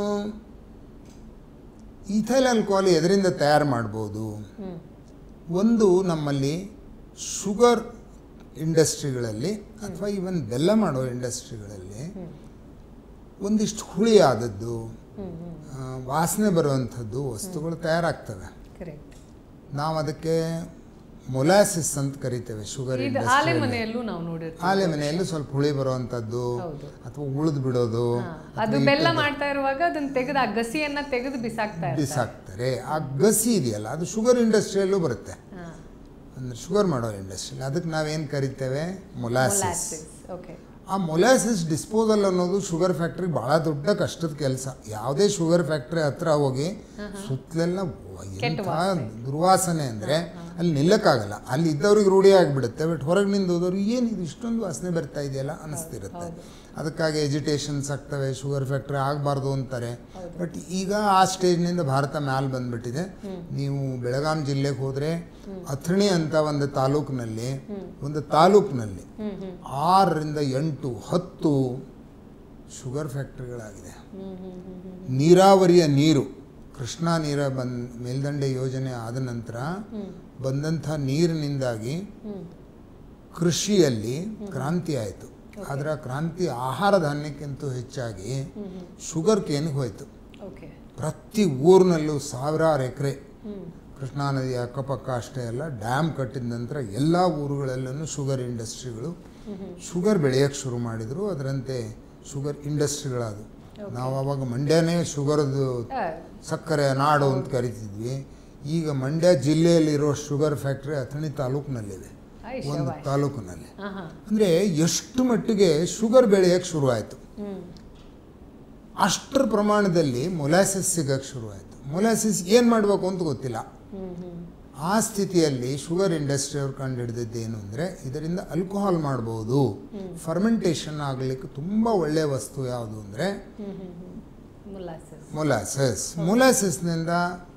ಈಥೈಲ್ ಆಲ್ಕೋಹಾಲ್ ಎದರಿಂದ ತಯಾರು ಮಾಡ್ಬೋದು ಹ್ಞೂ ಒಂದು ನಮ್ಮಲ್ಲಿ ಶುಗರ್ ಇಂಡಸ್ಟ್ರಿಗಳಲ್ಲಿ ಅಥವಾ ಈವನ್ ಬೆಲ್ಲ ಮಾಡೋ ಇಂಡಸ್ಟ್ರಿಗಳಲ್ಲಿ ಒಂದಿಷ್ಟು ಹುಳಿ ಆದದ್ದು ಹ್ಞೂ ಹ್ಞೂ ಆ, ವಾಸನೆ ಬರುವಂಥದ್ದು ವಸ್ತುಗಳು ತಯಾರಾಗ್ತವೆ ಕರೆಕ್ಟ್ ನಾವು ಅದಕ್ಕೆ ಮೊಲಾಸಿಸ್ ಅಂತ ಕರಿತೇವೆ ಶುಗರ್ ಇದು ಆಲೆ ಮನೆಯಲ್ಲೂ ನಾವು ನೋಡಿರ್ತೀವಿ ಆಲೆ ಮನೆಯಲ್ಲಿ ಸ್ವಲ್ಪ ಹುಳಿ ಬರುವಂಥದ್ದು ಹೌದು ಅಥವಾ ಉಳಿದು ಬಿಡೋದು ಹಾ, ಅದು ಬೆಲ್ಲ ಮಾಡ್ತಾ ಇರುವಾಗ ಅದನ್ನ ತೆಗೆದು ಆ ಗಸಿಯನ್ನ ತೆಗೆದು ಬಿಸಾಕ್ತಾ ಇರ್ತಾರೆ ಬಿಸಾಕ್ತಾರೆ ಆ ಗಸಿ ಇದೆಯಲ್ಲ ಅದು ಶುಗರ್ ಇಂಡಸ್ಟ್ರಿಯಲ್ಲೂ ಬರುತ್ತೆ ಹಾ ಅಂದ್ರೆ ಶುಗರ್ ಮಾಡೋ ಇಂಡಸ್ಟ್ರಿ ಅದಕ್ಕೆ ನಾವೇನು ಕರಿತೇವೆ ಮೊಲಾಸಿಸ್ ಮೊಲಾಸಿಸ್ ಓಕೆ ಆ ಮೊಲಾಸಿಸ್ ಡಿಸ್ಪೋಸಲ್ ಅನ್ನೋದು ಶುಗರ್ ಫ್ಯಾಕ್ಟ್ರಿ ಭಾಳ ದೊಡ್ಡ ಕಷ್ಟದ ಕೆಲಸ ಯಾವುದೇ ಶುಗರ್ ಫ್ಯಾಕ್ಟ್ರಿ ಹತ್ರ ಹೋಗಿ ಸುತ್ತಲೆಲ್ಲ ಎಂಥ ದುರ್ವಾಸನೆ ಅಂದರೆ ಅಲ್ಲಿ ನಿಲ್ಲಕ್ಕಾಗಲ್ಲ ಅಲ್ಲಿ ಇದ್ದವ್ರಿಗೆ ರೂಢಿ ಆಗಿಬಿಡುತ್ತೆ ಬಟ್ ಹೊರಗೆ ನಿಂದು ಹೋದವ್ರಿಗೆ ಏನು ಇದು ಇಷ್ಟೊಂದು ವಾಸನೆ ಬರ್ತಾ ಇದೆಯಲ್ಲ ಅನಿಸ್ತಿರುತ್ತೆ ಅದಕ್ಕಾಗಿ ಎಜಿಟೇಷನ್ಸ್ ಆಗ್ತವೆ ಶುಗರ್ ಫ್ಯಾಕ್ಟ್ರಿ ಆಗಬಾರ್ದು ಅಂತಾರೆ ಬಟ್ ಈಗ ಆ ಸ್ಟೇಜ್ನಿಂದ ಭಾರತ ಮ್ಯಾಲ್ ಬಂದ್ಬಿಟ್ಟಿದೆ ನೀವು ಬೆಳಗಾಂ ಜಿಲ್ಲೆಗೆ ಹೋದರೆ ಅಥಣಿ ಅಂತ ಒಂದು ತಾಲೂಕಿನಲ್ಲಿ ಒಂದು ತಾಲೂಕಿನಲ್ಲಿ ಹ್ಮ್ ಹ್ಮ್ ಆರರಿಂದ ಎಂಟು ಹತ್ತು ಶುಗರ್ ಫ್ಯಾಕ್ಟ್ರಿಗಳಾಗಿದೆ ಹ್ಮ್ ಹ್ಮ್ ಹ್ಮ್ ಹ್ಮ್ ನೀರಾವರಿಯ ನೀರು ಕೃಷ್ಣಾ ನೀರ ಬಂದ್ ಮೇಲ್ದಂಡೆ ಯೋಜನೆ ಆದ ನಂತರ ಹ್ಮ್ ಬಂದಂಥ ನೀರಿನಿಂದಾಗಿ ಹ್ಮ್ ಕೃಷಿಯಲ್ಲಿ ಕ್ರಾಂತಿ ಆಯಿತು ಅದರ ಕ್ರಾಂತಿ ಆಹಾರ ಧಾನ್ಯಕ್ಕಿಂತ ಹೆಚ್ಚಾಗಿ ಹ್ಮ್ ಹ್ಮ್ ಶುಗರ್ ಕೇನ್ಗೆ ಹೋಯಿತು ಓಕೆ ಪ್ರತಿ ಊರಿನಲ್ಲೂ ಸಾವಿರಾರು ಎಕರೆ ಹ್ಮ್ ಕೃಷ್ಣಾ ನದಿಯ ಅಕ್ಕಪಕ್ಕ ಅಷ್ಟೇ ಅಲ್ಲ ಡ್ಯಾಮ್ ಕಟ್ಟಿದ ನಂತರ ಎಲ್ಲ ಊರುಗಳಲ್ಲೂ ಶುಗರ್ ಇಂಡಸ್ಟ್ರಿಗಳು ಶುಗರ್ ಬೆಳೆಯೋಕ್ಕೆ ಶುರು ಮಾಡಿದರು ಅದರಂತೆ ಶುಗರ್ ಇಂಡಸ್ಟ್ರಿಗಳಾದವು ನಾವು ಅವಾಗ ಮಂಡ್ಯನೇ ಶುಗರ್ದು ಆ, ಸಕ್ಕರೆ ನಾಡು ಅಂತ ಕರಿತಿದ್ವಿ ಈಗ ಮಂಡ್ಯ ಜಿಲ್ಲೆಯಲ್ಲಿರೋ ಶುಗರ್ ಫ್ಯಾಕ್ಟ್ರಿ ಅಥಣಿ ತಾಲೂಕಿನಲ್ಲಿದೆ ಆಯ್ ಒಂದು ಶವಾಯ್. ತಾಲೂಕಿನಲ್ಲಿ ಹಾ ಹಾ ಅಂದರೆ ಎಷ್ಟು ಮಟ್ಟಿಗೆ ಶುಗರ್ ಬೆಳೆಯೋಕ್ಕೆ ಶುರುವಾಯಿತು ಹ್ಮ್ ಅಷ್ಟರ ಪ್ರಮಾಣದಲ್ಲಿ ಮೊಲಾಸಿಸ್ ಸಿಗಕ್ಕೆ ಶುರುವಾಯಿತು ಮೊಲಾಸಿಸ್ ಏನು ಮಾಡಬೇಕು ಅಂತ ಗೊತ್ತಿಲ್ಲ ಹ್ಮ್ ಹ್ಮ್ ಆ ಸ್ಥಿತಿಯಲ್ಲಿ ಶುಗರ್ ಇಂಡಸ್ಟ್ರಿ ಅವ್ರು ಕಂಡುಹಿಡಿದಿದ್ದು ಏನು ಅಂದರೆ ಇದರಿಂದ ಆಲ್ಕೋಹಾಲ್ ಮಾಡ್ಬೋದು ಫರ್ಮೆಂಟೇಷನ್ ಆಗಲಿಕ್ಕೆ ತುಂಬ ಒಳ್ಳೆಯ ವಸ್ತು ಯಾವುದು ಅಂದರೆ ಹ್ಮ್ ಹ್ಮ್ ಹ್ಮ್ ಮೊಲಾಸಸ್ ಮೊಲಾಸಸ್ ಮೊಲಾಸಸ್ನಿಂದ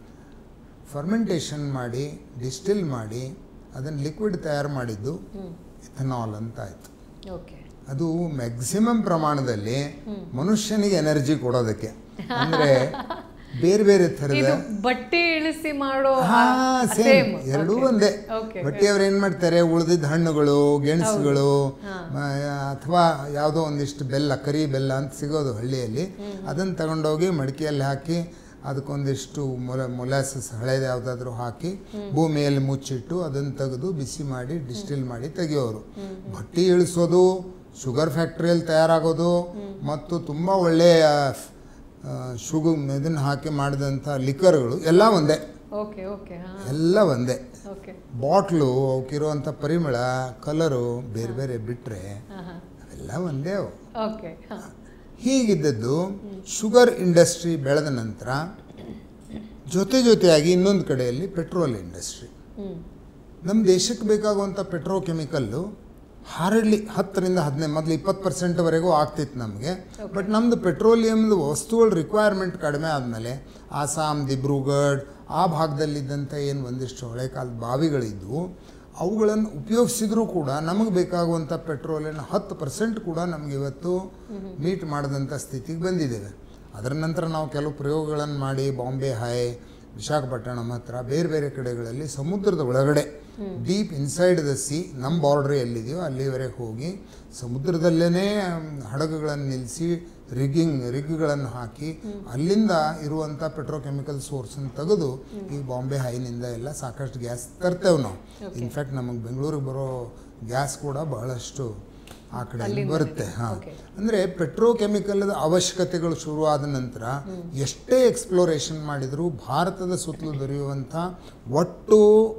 ಫರ್ಮೆಂಟೇಷನ್ ಮಾಡಿ ಡಿಸ್ಟಿಲ್ ಮಾಡಿ ಅದನ್ನು ಲಿಕ್ವಿಡ್ ತಯಾರು ಮಾಡಿದ್ದು ಹ್ಮ್ ಇಥನಾಲ್ ಅಂತ ಆಯಿತು ಓಕೆ ಅದು ಮ್ಯಾಕ್ಸಿಮಮ್ ಪ್ರಮಾಣದಲ್ಲಿ ಮನುಷ್ಯನಿಗೆ ಎನರ್ಜಿ ಕೊಡೋದಕ್ಕೆ ಅಂದರೆ ಬೇರೆ ಬೇರೆ ಥರದ ಇದು ಬಟ್ಟೆ ಇಳಿಸಿ ಮಾಡೋ ಹಾ ಸೇಮ್ ಎರಡೂ ಒಂದೇ ಓಕೆ ಬಟ್ಟೆಯವ್ರು ಏನು ಮಾಡ್ತಾರೆ ಉಳಿದಿದ್ದ ಹಣ್ಣುಗಳು ಗೆಣಸುಗಳು ಅಥವಾ ಯಾವುದೋ ಒಂದಿಷ್ಟು ಬೆಲ್ಲ ಕರಿ ಬೆಲ್ಲ ಅಂತ ಸಿಗೋದು ಹಳ್ಳಿಯಲ್ಲಿ ಅದನ್ನು ತಗೊಂಡೋಗಿ ಮಡಿಕೆಯಲ್ಲಿ ಹಾಕಿ ಅದಕ್ಕೊಂದಿಷ್ಟು ಮೊಲ ಮೊಲಾಸಸ್ ಹಳೇದು ಯಾವುದಾದ್ರೂ ಹಾಕಿ ಭೂಮಿಯಲ್ಲಿ ಮುಚ್ಚಿಟ್ಟು ಅದನ್ನು ತೆಗೆದು ಬಿಸಿ ಮಾಡಿ ಡಿಸ್ಟಿಲ್ ಮಾಡಿ ತೆಗೆಯೋರು ಬಟ್ಟೆ ಇಳಿಸೋದು ಶುಗರ್ ಫ್ಯಾಕ್ಟ್ರಿಯಲ್ಲಿ ತಯಾರಾಗೋದು ಮತ್ತು ತುಂಬ ಒಳ್ಳೆಯ ಶುಗು ಇದನ್ನು ಹಾಕಿ ಮಾಡಿದಂಥ ಲಿಕ್ಕರ್ಗಳು ಎಲ್ಲ ಒಂದೇ ಓಕೆ ಓಕೆ ಹಾ ಎಲ್ಲ ಒಂದೇ ಓಕೆ ಬಾಟ್ಲು ಅವಕ್ಕಿರುವಂಥ ಪರಿಮಳ ಕಲರು ಬೇರೆ ಬೇರೆ ಬಿಟ್ಟರೆ ಹಾ ಹಾ ಅವೆಲ್ಲ ಒಂದೇ ಅವು ಓಕೆ ಹಾ ಹೀಗಿದ್ದದ್ದು ಶುಗರ್ ಇಂಡಸ್ಟ್ರಿ ಬೆಳೆದ ನಂತರ ಜೊತೆ ಜೊತೆಯಾಗಿ ಇನ್ನೊಂದು ಕಡೆಯಲ್ಲಿ ಪೆಟ್ರೋಲ್ ಇಂಡಸ್ಟ್ರಿ ಹ್ಮ್ ನಮ್ಮ ದೇಶಕ್ಕೆ ಬೇಕಾಗುವಂಥ ಪೆಟ್ರೋಕೆಮಿಕಲ್ಲು ಹಾರ್ಡ್ಲಿ ಹತ್ತರಿಂದ ಹದಿನೈದು ಮೊದಲು ಇಪ್ಪತ್ತು ಪರ್ಸೆಂಟ್ವರೆಗೂ ಆಗ್ತಿತ್ತು ನಮಗೆ ಬಟ್ ನಮ್ಮದು ಪೆಟ್ರೋಲಿಯಮ್ದು ವಸ್ತುಗಳ ರಿಕ್ವೈರ್ಮೆಂಟ್ ಕಡಿಮೆ ಆದಮೇಲೆ ಆಸಾಮ್ ದಿಬ್ರುಗಢ್ ಆ ಭಾಗದಲ್ಲಿದ್ದಂಥ ಏನು ಒಂದಿಷ್ಟು ಹಳೆ ಕಾಲದ ಬಾವಿಗಳಿದ್ವು ಅವುಗಳನ್ನು ಉಪಯೋಗಿಸಿದ್ರೂ ಕೂಡ ನಮಗೆ ಬೇಕಾಗುವಂಥ ಪೆಟ್ರೋಲಿನ ಹತ್ತು ಪರ್ಸೆಂಟ್ ಕೂಡ ನಮಗೆ ಇವತ್ತು ಮೀಟ್ ಮಾಡಿದಂಥ ಸ್ಥಿತಿಗೆ ಬಂದಿದ್ದೇವೆ ಅದರ ನಂತರ ನಾವು ಕೆಲವು ಪ್ರಯೋಗಗಳನ್ನು ಮಾಡಿ ಬಾಂಬೆ ಹೈ ವಿಶಾಖಪಟ್ಟಣಂ ಹತ್ರ ಬೇರೆ ಬೇರೆ ಕಡೆಗಳಲ್ಲಿ ಸಮುದ್ರದ ಒಳಗಡೆ ಡೀಪ್ ಇನ್ಸೈಡ್ ದ ಸಿ ನಮ್ಮ ಬಾರ್ಡ್ರ್ ಎಲ್ಲಿದೆಯೋ ಅಲ್ಲಿವರೆಗೆ ಹೋಗಿ ಸಮುದ್ರದಲ್ಲೇ ಹಡಗುಗಳನ್ನು ನಿಲ್ಲಿಸಿ ರಿಗ್ಗಿಂಗ್ ರಿಗ್ಗಳನ್ನು ಹಾಕಿ ಅಲ್ಲಿಂದ ಇರುವಂಥ ಪೆಟ್ರೋಕೆಮಿಕಲ್ ಸೋರ್ಸನ್ನು ತೆಗೆದು ಈ ಬಾಂಬೆ ಹೈನಿಂದ ಎಲ್ಲ ಸಾಕಷ್ಟು ಗ್ಯಾಸ್ ತರ್ತೇವೆ ನಾವು ಇನ್ಫ್ಯಾಕ್ಟ್ ನಮಗೆ ಬೆಂಗಳೂರಿಗೆ ಬರೋ ಗ್ಯಾಸ್ ಕೂಡ ಬಹಳಷ್ಟು ಆ ಕಡೆ ಬರುತ್ತೆ ಹಾಂ Okay. ಅಂದರೆ ಪೆಟ್ರೋಕೆಮಿಕಲ್ ಅವಶ್ಯಕತೆಗಳು ಶುರುವಾದ ನಂತರ ಎಷ್ಟೇ ಎಕ್ಸ್ಪ್ಲೋರೇಷನ್ ಮಾಡಿದರೂ ಭಾರತದ ಸುತ್ತಲೂ ದೊರೆಯುವಂಥ ಒಟ್ಟು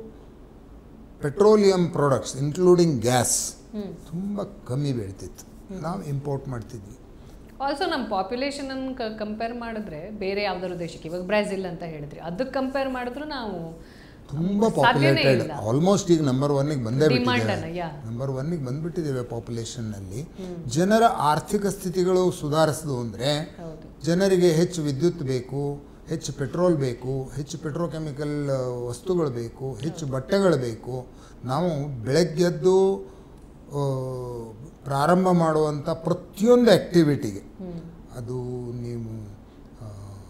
ಪೆಟ್ರೋಲಿಯಂ ಪ್ರಾಡಕ್ಟ್ಸ್ ಇನ್ಕ್ಲೂಡಿಂಗ್ ಗ್ಯಾಸ್ ತುಂಬ ಕಮ್ಮಿ ಬೀಳ್ತಿತ್ತು ನಾವು ಇಂಪೋರ್ಟ್ ಮಾಡ್ತಿದ್ವಿ ಆಲ್ಸೋ ನಮ್ಮ ಪಾಪ್ಯುಲೇಷನ್ ಅನ್ನು ಕಂಪೇರ್ ಮಾಡಿದ್ರೆ ಬೇರೆ ಯಾವ್ದಾದ್ರು ದೇಶಕ್ಕೆ ಇವಾಗ ಬ್ರೆಜಿಲ್ ಅಂತ ಹೇಳಿದ್ರಿ ಅದಕ್ಕೆ ಕಂಪೇರ್ ಮಾಡಿದ್ರು ನಾವು ತುಂಬ ಸಾಧ್ಯನೇ ಪಾಪ್ಯುಲೇಟೆಡ್ ಇಲ್ಲ. ಆಲ್ಮೋಸ್ಟ್ ಈಗ ನಂಬರ್ ಒನ್ನಿಗೆ ಬಂದೇ Demand ಬಿಟ್ಟಿದ್ದೇವೆ ಅನ್ನ, yeah. ನಂಬರ್ ಒನ್ನಿಗೆ ಬಂದ್ಬಿಟ್ಟಿದ್ದೇವೆ ಪಾಪ್ಯುಲೇಷನ್ನಲ್ಲಿ ಜನರ ಆರ್ಥಿಕ ಸ್ಥಿತಿಗಳು ಸುಧಾರಿಸಿದ್ವು ಅಂದರೆ ಹೌದು ಜನರಿಗೆ ಹೆಚ್ಚು ವಿದ್ಯುತ್ ಬೇಕು ಹೆಚ್ಚು ಪೆಟ್ರೋಲ್ ಬೇಕು ಹೆಚ್ಚು ಪೆಟ್ರೋಕೆಮಿಕಲ್ ವಸ್ತುಗಳು ಬೇಕು ಹೆಚ್ಚು ಬಟ್ಟೆಗಳು ಬೇಕು ನಾವು ಬೆಳಗ್ಗೆದ್ದು ಆ, ಪ್ರಾರಂಭ ಮಾಡುವಂಥ ಪ್ರತಿಯೊಂದು ಆ್ಯಕ್ಟಿವಿಟಿಗೆ ಅದು ನೀವು ಆ,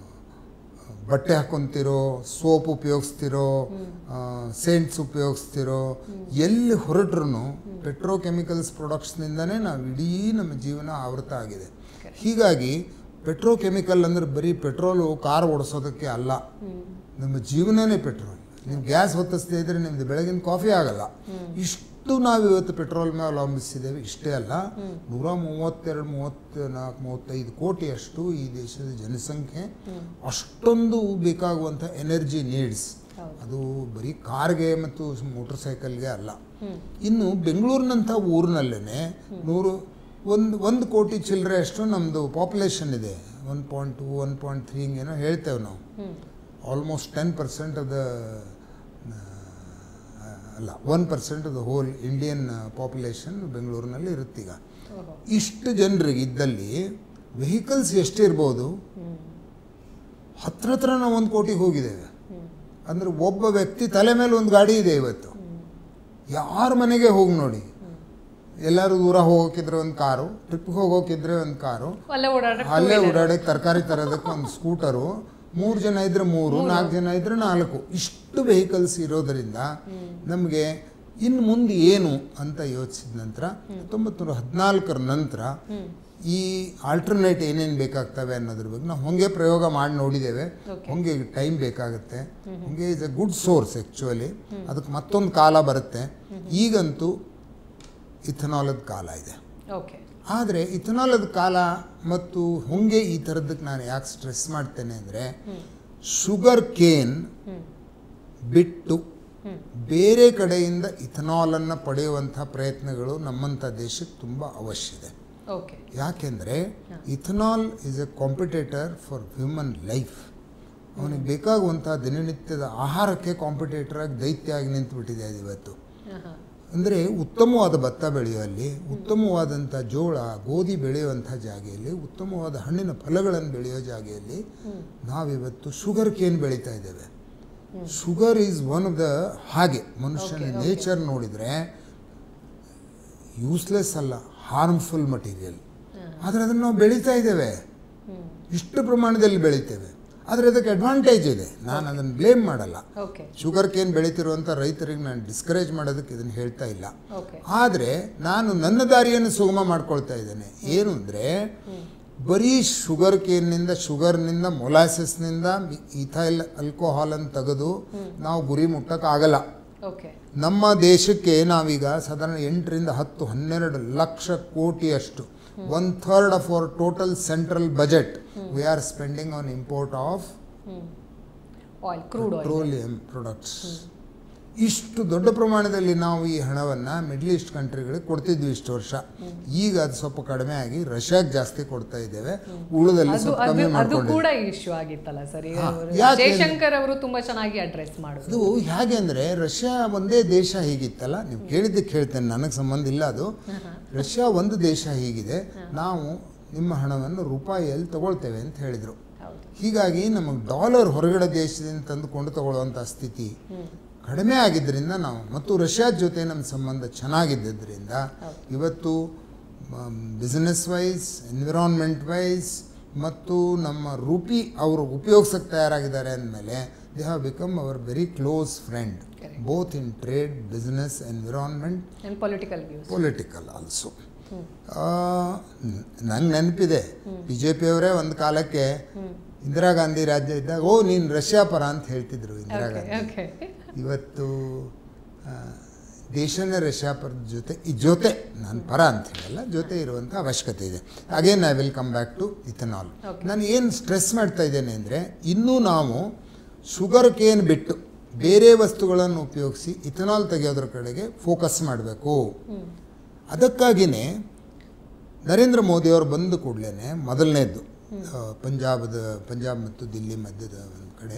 ಬಟ್ಟೆ ಹಾಕೊತಿರೋ ಸೋಪ್ ಉಪಯೋಗಿಸ್ತಿರೋ ಸೆಂಟ್ಸ್ ಉಪಯೋಗಿಸ್ತಿರೋ ಎಲ್ಲಿ ಹೊರಟ್ರು ಪೆಟ್ರೋಕೆಮಿಕಲ್ಸ್ ಪ್ರಾಡಕ್ಟ್ಸ್ನಿಂದನೇ ನಾವು ಇಡೀ ನಮ್ಮ ಜೀವನ ಆವೃತ ಆಗಿದೆ ಹೀಗಾಗಿ ಪೆಟ್ರೋಕೆಮಿಕಲ್ ಅಂದ್ರೆ ಬರೀ ಪೆಟ್ರೋಲು ಕಾರ್ ಓಡಿಸೋದಕ್ಕೆ ಅಲ್ಲ ನಮ್ಮ ಜೀವನನೇ ಪೆಟ್ರೋಲ್ ನೀವು ಗ್ಯಾಸ್ ಹೊತ್ತಿಸ್ತಾ ಇದ್ರೆ ನಿಮ್ದು ಬೆಳಗಿನ ಕಾಫಿ ಆಗಲ್ಲ ಇಷ್ಟು ನಾವು ಇವತ್ತು ಪೆಟ್ರೋಲ್ ಮೇಲೆ ಅವಲಂಬಿಸಿದ್ದೇವೆ ಇಷ್ಟೇ ಅಲ್ಲ ನೂರ ಮೂವತ್ತೆರಡು ಮೂವತ್ತ ನಾಲ್ಕು ಮೂವತ್ತೈದು ಕೋಟಿಯಷ್ಟು ಈ ದೇಶದ ಜನಸಂಖ್ಯೆ ಅಷ್ಟೊಂದು ಬೇಕಾಗುವಂಥ ಎನರ್ಜಿ ನೀಡ್ಸ್ ಹೌದು. ಅದು ಬರೀ ಕಾರ್ಗೆ ಮತ್ತು ಮೋಟರ್ ಸೈಕಲ್ಗೆ ಅಲ್ಲ ಇನ್ನು ಬೆಂಗಳೂರಿನಂಥ ಊರಿನಲ್ಲೇ ನೂರು ಒಂದು ಒಂದು ಕೋಟಿ ಚಿಲ್ಲರೆ ಅಷ್ಟು ನಮ್ಮದು ಪಾಪ್ಯುಲೇಷನ್ ಇದೆ one point two one point three ಹಿಂಗೇನೋ ಹೇಳ್ತೇವೆ ನಾವು almost ten percent of the ಅಲ್ಲ one percent of the whole Indian population ಬೆಂಗಳೂರಿನಲ್ಲಿ ಇರುತ್ತೀಗ ಓಹೋ ಇಷ್ಟು ಜನರಿಗೆ ಇದ್ದಲ್ಲಿ ವೆಹಿಕಲ್ಸ್ ಎಷ್ಟಿರ್ಬೋದು ಹತ್ರ ಹತ್ರ ನಾವು ಒಂದು ಕೋಟಿಗೆ ಹೋಗಿದ್ದೇವೆ ಅಂದರೆ ಒಬ್ಬ ವ್ಯಕ್ತಿ ತಲೆ ಮೇಲೆ ಒಂದು ಗಾಡಿ ಇದೆ ಇವತ್ತು ಯಾರ ಮನೆಗೆ ಹೋಗಿ ನೋಡಿ ಎಲ್ಲರೂ ದೂರ ಹೋಗೋಕಿದ್ರೆ ಒಂದು ಕಾರು ಟ್ರಿಪ್ಗೆ ಹೋಗೋಕಿದ್ರೆ ಒಂದು ಕಾರು ಅಲ್ಲೇ ಓಡಾಡಕ್ಕೆ ಅಲ್ಲೇ ಓಡಾಡಕ್ಕೆ ತರಕಾರಿ ತರೋದಕ್ಕೆ ಒಂದು ಸ್ಕೂಟರು ಮೂರು ಜನ ಇದ್ರೆ ಮೂರು ನಾಲ್ಕು ಜನ ಇದ್ರೆ ನಾಲ್ಕು ಇಷ್ಟು ವೆಹಿಕಲ್ಸ್ ಇರೋದರಿಂದ ನಮಗೆ ಇನ್ನು ಮುಂದೆ ಏನು ಅಂತ ಯೋಚಿಸಿದ ನಂತರ ಹತ್ತೊಂಬತ್ತು ನೂರ ಹದಿನಾಲ್ಕರ ನಂತರ ಈ ಆಲ್ಟರ್ನೇಟ್ ಏನೇನು ಬೇಕಾಗ್ತವೆ ಅನ್ನೋದ್ರ ಬಗ್ಗೆ ನಾವು ಹೊಂಗೆ ಪ್ರಯೋಗ ಮಾಡಿ ನೋಡಿದ್ದೇವೆ Okay. ಹೊಂಗೆ ಟೈಮ್ ಬೇಕಾಗುತ್ತೆ honge is a good source actually ಅದಕ್ಕೆ ಮತ್ತೊಂದು ಕಾಲ ಬರುತ್ತೆ ಈಗಂತೂ ಇಥನಾಲದ ಕಾಲ ಇದೆ ಓಕೆ ಆದರೆ ಇಥನಾಲದ ಕಾಲ ಮತ್ತು ಹೊಂಗೆ ಈ ಥರದ್ದಕ್ಕೆ ನಾನು ಯಾಕೆ ಸ್ಟ್ರೆಸ್ ಮಾಡ್ತೇನೆ ಅಂದರೆ ಶುಗರ್ ಕೇನ್ ಬಿಟ್ಟು ಬೇರೆ ಕಡೆಯಿಂದ ಇಥನಾಲನ್ನು ಪಡೆಯುವಂಥ ಪ್ರಯತ್ನಗಳು ನಮ್ಮಂಥ ದೇಶಕ್ಕೆ ತುಂಬ ಅವಶ್ಯ ಇದೆ ಓಕೆ ಯಾಕೆಂದರೆ ethanol is a competitor for human life ಅವನಿಗೆ ಬೇಕಾಗುವಂಥ ದಿನನಿತ್ಯದ ಆಹಾರಕ್ಕೆ ಕಾಂಪಿಟೇಟರ್ ಆಗಿ ದೈತ್ಯ ಆಗಿ ನಿಂತುಬಿಟ್ಟಿದೆ ಅದು ಇವತ್ತು ಅಂದರೆ ಉತ್ತಮವಾದ ಭತ್ತ ಬೆಳೆಯುವಲ್ಲಿ ಉತ್ತಮವಾದಂಥ ಜೋಳ ಗೋಧಿ ಬೆಳೆಯುವಂಥ ಜಾಗೆಯಲ್ಲಿ ಉತ್ತಮವಾದ ಹಣ್ಣಿನ ಫಲಗಳನ್ನು ಬೆಳೆಯೋ ಜಾಗೆಯಲ್ಲಿ ನಾವಿವತ್ತು ಶುಗರ್ ಕೇನ್ ಬೆಳೀತಾ ಇದ್ದೇವೆ sugar is one of the ಹಾಗೆ ಮನುಷ್ಯನ Okay, okay. ನೇಚರ್ ನೋಡಿದರೆ ಯೂಸ್ಲೆಸ್ ಅಲ್ಲ ಹಾರ್ಮ್ಫುಲ್ ಮಟೀರಿಯಲ್ ಆದರೆ ಅದನ್ನು ನಾವು ಬೆಳೀತಾ ಇದ್ದೇವೆ ಇಷ್ಟು ಪ್ರಮಾಣದಲ್ಲಿ ಬೆಳಿತೇವೆ ಆದರೆ ಅದಕ್ಕೆ ಅಡ್ವಾಂಟೇಜ್ ಇದೆ ನಾನು ಅದನ್ನು ಬ್ಲೇಮ್ ಮಾಡಲ್ಲ ಓಕೆ ಶುಗರ್ ಕೇನ್ ಬೆಳೀತಿರುವಂಥ ರೈತರಿಗೆ ನಾನು ಡಿಸ್ಕರೇಜ್ ಮಾಡೋದಕ್ಕೆ ಇದನ್ನು ಹೇಳ್ತಾ ಇಲ್ಲ ಓಕೆ ಆದರೆ ನಾನು ನನ್ನ ದಾರಿಯನ್ನು ಸುಗಮ ಮಾಡ್ಕೊಳ್ತಾ ಇದ್ದೇನೆ ಏನು ಅಂದರೆ ಬರೀ ಶುಗರ್ ಕೇನ್ನಿಂದ ಶುಗರ್ನಿಂದ ಮೊಲಾಸಸ್ನಿಂದ ಇಥೈಲ್ ಅಲ್ಕೋಹಾಲನ್ನು ತೆಗೆದು ನಾವು ಗುರಿ ಮುಟ್ಟಕ್ಕಾಗಲ್ಲ ಓಕೆ ನಮ್ಮ ದೇಶಕ್ಕೆ ನಾವೀಗ ಸಾಧಾರಣ ಎಂಟರಿಂದ ಹತ್ತು ಹನ್ನೆರಡು ಲಕ್ಷ ಕೋಟಿಯಷ್ಟು one third of our total central budget we are spending on import of oil crude oil petroleum products ಇಷ್ಟು ದೊಡ್ಡ ಪ್ರಮಾಣದಲ್ಲಿ ನಾವು ಈ ಹಣವನ್ನು ಮಿಡ್ಲ್ ಈಸ್ಟ್ ಕಂಟ್ರಿಗಳಿಗೆ ಕೊಡ್ತಿದ್ವಿ ಇಷ್ಟು ವರ್ಷ ಈಗ ಅದು ಸ್ವಲ್ಪ ಕಡಿಮೆ ಆಗಿ ರಷ್ಯಾಗೆ ಜಾಸ್ತಿ ಕೊಡ್ತಾ ಇದ್ದೇವೆ ಉಳಿದಲ್ಲಿ ಅದು ಸ್ವಲ್ಪ ಅದು ಕಮ್ಮಿ ಅದು ಮಾಡ್ಕೊಂಡಿದ್ದೀವಿ ಕೂಡ ಇಶ್ಯೂ ಆಗಿತ್ತಲ್ಲ ಸರ್ ಈಗ ಹಾ, ಅವರು ಯಾಕೆ? ಜಯಶಂಕರ್ ಅವರು ತುಂಬಾ ಚೆನ್ನಾಗಿ ಅಡ್ರೆಸ್ ಮಾಡೋದು ಅದು ಹೇಗೆ ಅಂದರೆ ರಷ್ಯಾ ಒಂದೇ ದೇಶ ಹೀಗಿತ್ತಲ್ಲ ನೀವು ಕೇಳಿದ್ದಕ್ಕೆ ಹೇಳ್ತೇನೆ ನನಗೆ ಸಂಬಂಧ ಇಲ್ಲ ಅದು ರಷ್ಯಾ ಒಂದು ದೇಶ ಹೀಗಿದೆ ನಾವು ನಿಮ್ಮ ಹಣವನ್ನು ರೂಪಾಯಿಯಲ್ಲಿ ತಗೊಳ್ತೇವೆ ಅಂತ ಹೇಳಿದರು ಹೌದು ಹೀಗಾಗಿ ನಮಗೆ ಡಾಲರ್ ಹೊರಗಡೆ ದೇಶದಿಂದ ತಂದುಕೊಂಡು ತಗೊಳ್ಳುವಂಥ ಸ್ಥಿತಿ ಕಡಿಮೆ ಆಗಿದ್ದರಿಂದ ನಾವು ಮತ್ತು ರಷ್ಯಾ ಜೊತೆ ನಮ್ಮ ಸಂಬಂಧ ಚೆನ್ನಾಗಿದ್ದರಿಂದ ಇವತ್ತು ಬಿಸ್ನೆಸ್ ವೈಸ್ ಎನ್ವಿರಾನ್ಮೆಂಟ್ ವೈಸ್ ಮತ್ತು ನಮ್ಮ ರೂಪಿ ಅವರು ಉಪಯೋಗಿಸಕ್ಕೆ ತಯಾರಾಗಿದ್ದಾರೆ ಅಂದಮೇಲೆ they have become our very close friend Correct. Both in trade business environment and political views political also ನಂಗೆ ನೆನಪಿದೆ ಬಿ ಜೆ ಪಿಯವರೇ ಒಂದು ಕಾಲಕ್ಕೆ ಇಂದಿರಾ ಗಾಂಧಿ ರಾಜ್ಯ ಇದ್ದಾಗ ಓ ನೀನು ರಷ್ಯಾ ಪರ ಅಂತ ಹೇಳ್ತಿದ್ರು ಇಂದಿರಾ ಓಕೆ ಗಾಂಧಿ ಓಕೆ ಇವತ್ತು ಆ, ದೇಶನೇ ರಷ್ಯಾ ಪರ ಜೊತೆ ಈ ಜೊತೆ ನಾನು ಪರ ಅಂತ ಹೇಳಲ್ಲ ಜೊತೆ ಇರುವಂಥ ಅವಶ್ಯಕತೆ ಇದೆ again I will come back to ethanol Okay. ನಾನು ಏನು ಸ್ಟ್ರೆಸ್ ಮಾಡ್ತಾ ಇದ್ದೇನೆ ಅಂದರೆ ಇನ್ನೂ ನಾವು ಶುಗರ್ ಕೇನ್ ಬಿಟ್ಟು ಬೇರೆ ವಸ್ತುಗಳನ್ನು ಉಪಯೋಗಿಸಿ ಇಥನಾಲ್ ತೆಗೆಯೋದ್ರ ಕಡೆಗೆ ಫೋಕಸ್ ಮಾಡಬೇಕು ಅದಕ್ಕಾಗಿಯೇ ನರೇಂದ್ರ ಮೋದಿಯವರು ಬಂದ ಕೂಡಲೇ ಮೊದಲನೇದ್ದು ಆ, ಪಂಜಾಬದ ಪಂಜಾಬ್ ಮತ್ತು ದಿಲ್ಲಿ ಮಧ್ಯದ ಒಂದು ಕಡೆ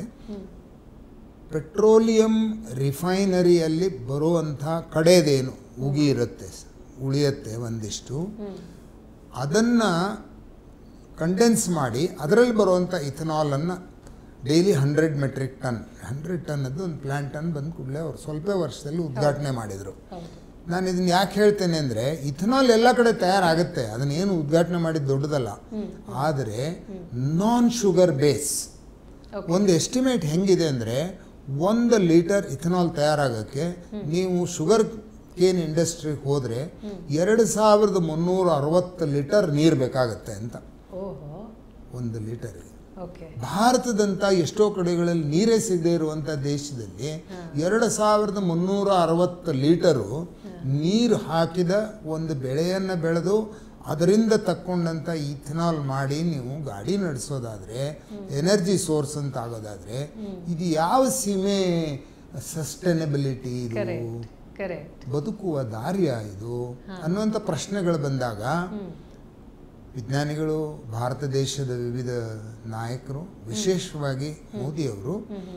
ಪೆಟ್ರೋಲಿಯಂ ರಿಫೈನರಿಯಲ್ಲಿ ಬರುವಂಥ ಕಡೆದೇನು ಉಗಿ ಇರುತ್ತೆ ಸ- ಉಳಿಯುತ್ತೆ ಒಂದಿಷ್ಟು ಅದನ್ನು ಕಂಡೆನ್ಸ್ ಮಾಡಿ ಅದರಲ್ಲಿ ಬರುವಂಥ ಇಥನಾಲನ್ನು daily hundred metric ton hundred ton ಅದು ಒಂದು ಪ್ಲ್ಯಾಂಟ್ ಟನ್ ಬಂದ ಕೂಡಲೇ ಅವರು ಸ್ವಲ್ಪ ವರ್ಷದಲ್ಲಿ ಉದ್ಘಾಟನೆ ಮಾಡಿದರು ಹೌದು ನಾನು ಇದನ್ನು ಯಾಕೆ ಹೇಳ್ತೇನೆ ಅಂದರೆ ಇಥನಾಲ್ ಎಲ್ಲ ಕಡೆ ತಯಾರಾಗುತ್ತೆ ಅದನ್ನೇನು ಉದ್ಘಾಟನೆ ಮಾಡಿದ್ದು ದೊಡ್ಡದಲ್ಲ ಆದರೆ ನಾನ್ ಶುಗರ್ ಬೇಸ್ Okay. ಒಂದು ಎಸ್ಟಿಮೇಟ್ ಹೆಂಗಿದೆ ಅಂದರೆ ಒಂದು ಲೀಟರ್ ಇಥನಾಲ್ ತಯಾರಾಗೋಕ್ಕೆ ನೀವು ಶುಗರ್ ಕೇನ್ ಇಂಡಸ್ಟ್ರಿಗೆ ಹೋದರೆ ಎರಡು ಸಾವಿರದ ಮುನ್ನೂರ ಅರವತ್ತು ಲೀಟರ್ ನೀರು ಬೇಕಾಗತ್ತೆ ಅಂತ ಓಹೋ ಒಂದು ಲೀಟರ್ಗೆ ಓಕೆ ಭಾರತದಂಥ ಎಷ್ಟೋ ಕಡೆಗಳಲ್ಲಿ ನೀರೇ ಸಿಗದೇ ಇರುವಂಥ ದೇಶದಲ್ಲಿ ಎರಡು ಸಾವಿರದ ಮುನ್ನೂರ ಅರವತ್ತು ಲೀಟರು ನೀರು ಹಾಕಿದ ಒಂದು ಬೆಳೆಯನ್ನು ಬೆಳೆದು ಅದರಿಂದ ತಕ್ಕೊಂಡಂಥ ಇಥನಾಲ್ ಮಾಡಿ ನೀವು ಗಾಡಿ ನಡೆಸೋದಾದರೆ ಎನರ್ಜಿ ಸೋರ್ಸ್ ಅಂತ ಆಗೋದಾದರೆ ಇದು ಯಾವ ಸೀಮೆ ಸಸ್ಟೈನಬಿಲಿಟಿ ಇದು ಕರೆಕ್ಟ್ ಕರೆಕ್ಟ್ ಬದುಕುವ ದಾರಿಯ ಇದು ಅನ್ನುವಂಥ ಪ್ರಶ್ನೆಗಳು ಬಂದಾಗ ವಿಜ್ಞಾನಿಗಳು ಭಾರತ ದೇಶದ ವಿವಿಧ ನಾಯಕರು ವಿಶೇಷವಾಗಿ ಮೋದಿಯವರು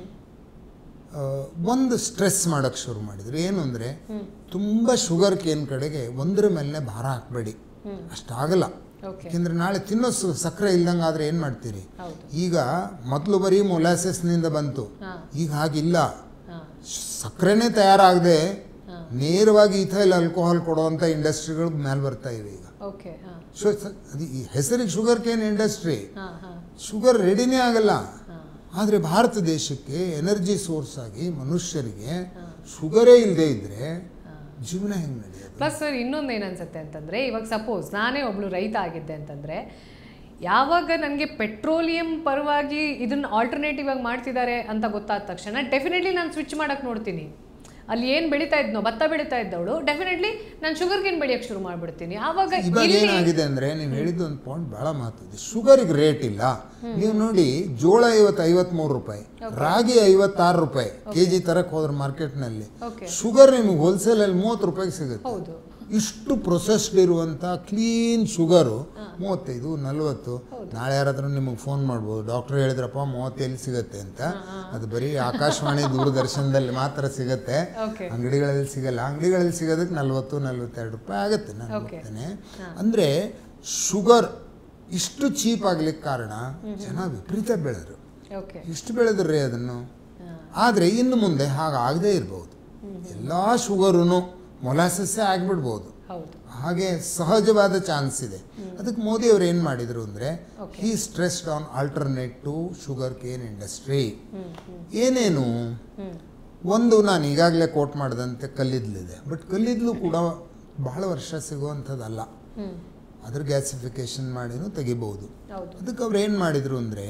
ಆ, ಒಂದು ಸ್ಟ್ರೆಸ್ ಮಾಡೋಕ್ಕೆ ಶುರು ಮಾಡಿದರು ಏನು ಅಂದರೆ ತುಂಬ ಶುಗರ್ ಕೇನ್ ಕಡೆಗೆ ಒಂದರ ಮೇಲೆ ಭಾರ ಹಾಕಬೇಡಿ ಅಷ್ಟಾಗಲ್ಲ ಓಕೆ ಯಾಕೆಂದರೆ ನಾಳೆ ತಿನ್ನೋ ಸು- ಸಕ್ಕರೆ ಇಲ್ದಂಗೆ ಆದರೆ ಏನು ಮಾಡ್ತೀರಿ ಹೌದು ಈಗ ಮೊದಲು ಬರೀ ಮೊಲಾಸಸ್ನಿಂದ ಬಂತು ಹಾ ಈಗ ಹಾಗಿಲ್ಲ ಹಾ ಸಕ್ಕರೆನೇ ತಯಾರಾಗದೆ ಹಾ. ನೇರವಾಗಿ ಇಥೈಲ್ ಆಲ್ಕೋಹಾಲ್ ಕೊಡುವಂಥ ಇಂಡಸ್ಟ್ರಿಗಳು ಮೇಲೆ ಬರ್ತಾ ಇವೆ ಈಗ ಓಕೆ ಹಾ ಶು- ಸ- ಅದು ಈ ಹೆಸರಿಗೆ ಶುಗರ್ ಕೇನ್ ಇಂಡಸ್ಟ್ರಿ ಹಾ ಹಾ ಶುಗರ್ ರೆಡಿನೇ ಆಗಲ್ಲ ಹಾ ಆದರೆ ಭಾರತ ದೇಶಕ್ಕೆ ಎನರ್ಜಿ ಸೋರ್ಸ್ ಆಗಿ ಮನುಷ್ಯರಿಗೆ ಶುಗರೇ ಇಲ್ಲದೆ ಇದ್ದರೆ ಜೀವನ ಹೆಂಗೆ ನಡೆಯೋದು ಪ್ಲಸ್ ಸರ್ ಇನ್ನೊಂದು ಏನನ್ಸುತ್ತೆ ಅಂತಂದರೆ ಇವಾಗ ಸಪೋಸ್ ನಾನೇ ಒಬ್ಳು ರೈತ ಆಗಿದ್ದೆ ಅಂತಂದರೆ ಯಾವಾಗ ನನಗೆ ಪೆಟ್ರೋಲಿಯಂ ಪರವಾಗಿ ಇದನ್ನ ಆಲ್ಟರ್ನೇಟಿವ್ ಆಗಿ ಮಾಡ್ತಿದ್ದಾರೆ ಅಂತ ಗೊತ್ತಾದ ತಕ್ಷಣ ಡೆಫಿನೆಟ್ಲಿ ನಾನು ಸ್ವಿಚ್ ಮಾಡಕ್ಕೆ ನೋಡ್ತೀನಿ ಅಲ್ಲಿ ಏನು ಬೆಳೀತಾ ಇದ್ನೋ ಭತ್ತ ಬೆಳೀತಾ ಇದ್ದವಳು ಡೆಫಿನೆಟ್ಲಿ ನಾನು ಶುಗರ್ ಕೇನ್ ಬೆಳೆಯೋಕ್ಕೆ ಶುರು ಮಾಡಿಬಿಡ್ತೀನಿ ಆವಾಗ ಇವಾಗ ಇಲ್ಲಿ ಏನಾಗಿದೆ ಅಂದರೆ ನೀವು ಹೇಳಿದ ಒಂದು ಪಾಯಿಂಟ್ ಭಾಳ ಮಹತ್ವದ ಶುಗರಿಗೆ ರೇಟ್ ಇಲ್ಲ ನೀವು ನೋಡಿ ಜೋಳ ಇವತ್ತು ಐವತ್ಮೂರು ರೂಪಾಯಿ ರಾಗಿ ಐವತ್ತಾರು ರೂಪಾಯಿ ಕೆ ಜಿ ತರಕ್ಕೆ ಹೋದ್ರೆ ಮಾರ್ಕೆಟ್ನಲ್ಲಿ ಓಕೆ ಶುಗರ್ ನಿಮಗೆ ಹೋಲ್ಸೇಲಲ್ಲಿ ಮೂವತ್ತು ರೂಪಾಯಿಗೆ ಸಿಗುತ್ತೆ ಹೌದು ಇಷ್ಟು ಪ್ರೊಸೆಸ್ಡ್ ಇರುವಂಥ ಕ್ಲೀನ್ ಶುಗರು ಮೂವತ್ತೈದು ನಲ್ವತ್ತು ನಾಳೆ ಯಾರಾದ್ರೂ ನಿಮಗೆ ಫೋನ್ ಮಾಡ್ಬೋದು ಡಾಕ್ಟರ್ ಹೇಳಿದ್ರಪ್ಪ ಮೂವತ್ತು ಎಲ್ಲಿ ಸಿಗುತ್ತೆ ಅಂತ ಅದು ಬರೀ ಆಕಾಶವಾಣಿ ದೂರದರ್ಶನದಲ್ಲಿ ಮಾತ್ರ ಸಿಗುತ್ತೆ ಓಕೆ ಅಂಗಡಿಗಳಲ್ಲಿ ಸಿಗಲ್ಲ ಅಂಗಡಿಗಳಲ್ಲಿ ಸಿಗೋದಕ್ಕೆ ನಲ್ವತ್ತು ನಲ್ವತ್ತೆರಡು ರೂಪಾಯಿ ಆಗುತ್ತೆ ನಾನು Okay. ಹೋಗ್ತೇನೆ ಅಂದರೆ ಶುಗರ್ ಇಷ್ಟು ಚೀಪ್ ಆಗ್ಲಿಕ್ಕೆ ಕಾರಣ ಜನ ವಿಪರೀತ ಬೆಳೆದ್ರು ಓಕೆ ಇಷ್ಟು ಬೆಳೆದ್ರಿ ಅದನ್ನು ಹಾಂ ಆದರೆ ಇನ್ನು ಮುಂದೆ ಹಾಗಾಗದೇ ಇರ್ಬೋದು ಎಲ್ಲ ಶುಗರೂ ಮೊಲಾಸಸ್ಸೇ ಆಗಿಬಿಡ್ಬೋದು ಹೌದು ಹಾಗೆ ಸಹಜವಾದ ಚಾನ್ಸ್ ಇದೆ ಅದಕ್ಕೆ ಮೋದಿ ಅವರು ಏನು ಮಾಡಿದರು ಅಂದರೆ he stressed on alternate to sugar cane industry hmm hmm ಏನೇನು ಹ್ಮ್ ಒಂದು ನಾನು ಈಗಾಗಲೇ ಕೋಟ್ ಮಾಡಿದಂತೆ ಕಲ್ಲಿದ್ದಲಿದೆ ಬಟ್ ಕಲ್ಲಿದ್ದಲು ಕೂಡ ಬಹಳ ವರ್ಷ ಸಿಗುವಂಥದ್ದಲ್ಲ ಹ್ಮ್ ಅದ್ರ ಗ್ಯಾಸಿಫಿಕೇಶನ್ ಮಾಡಿನೂ ತೆಗಿಬೋದು ಹೌದು ಅದಕ್ಕೆ ಅವ್ರು ಏನು ಮಾಡಿದರು ಅಂದರೆ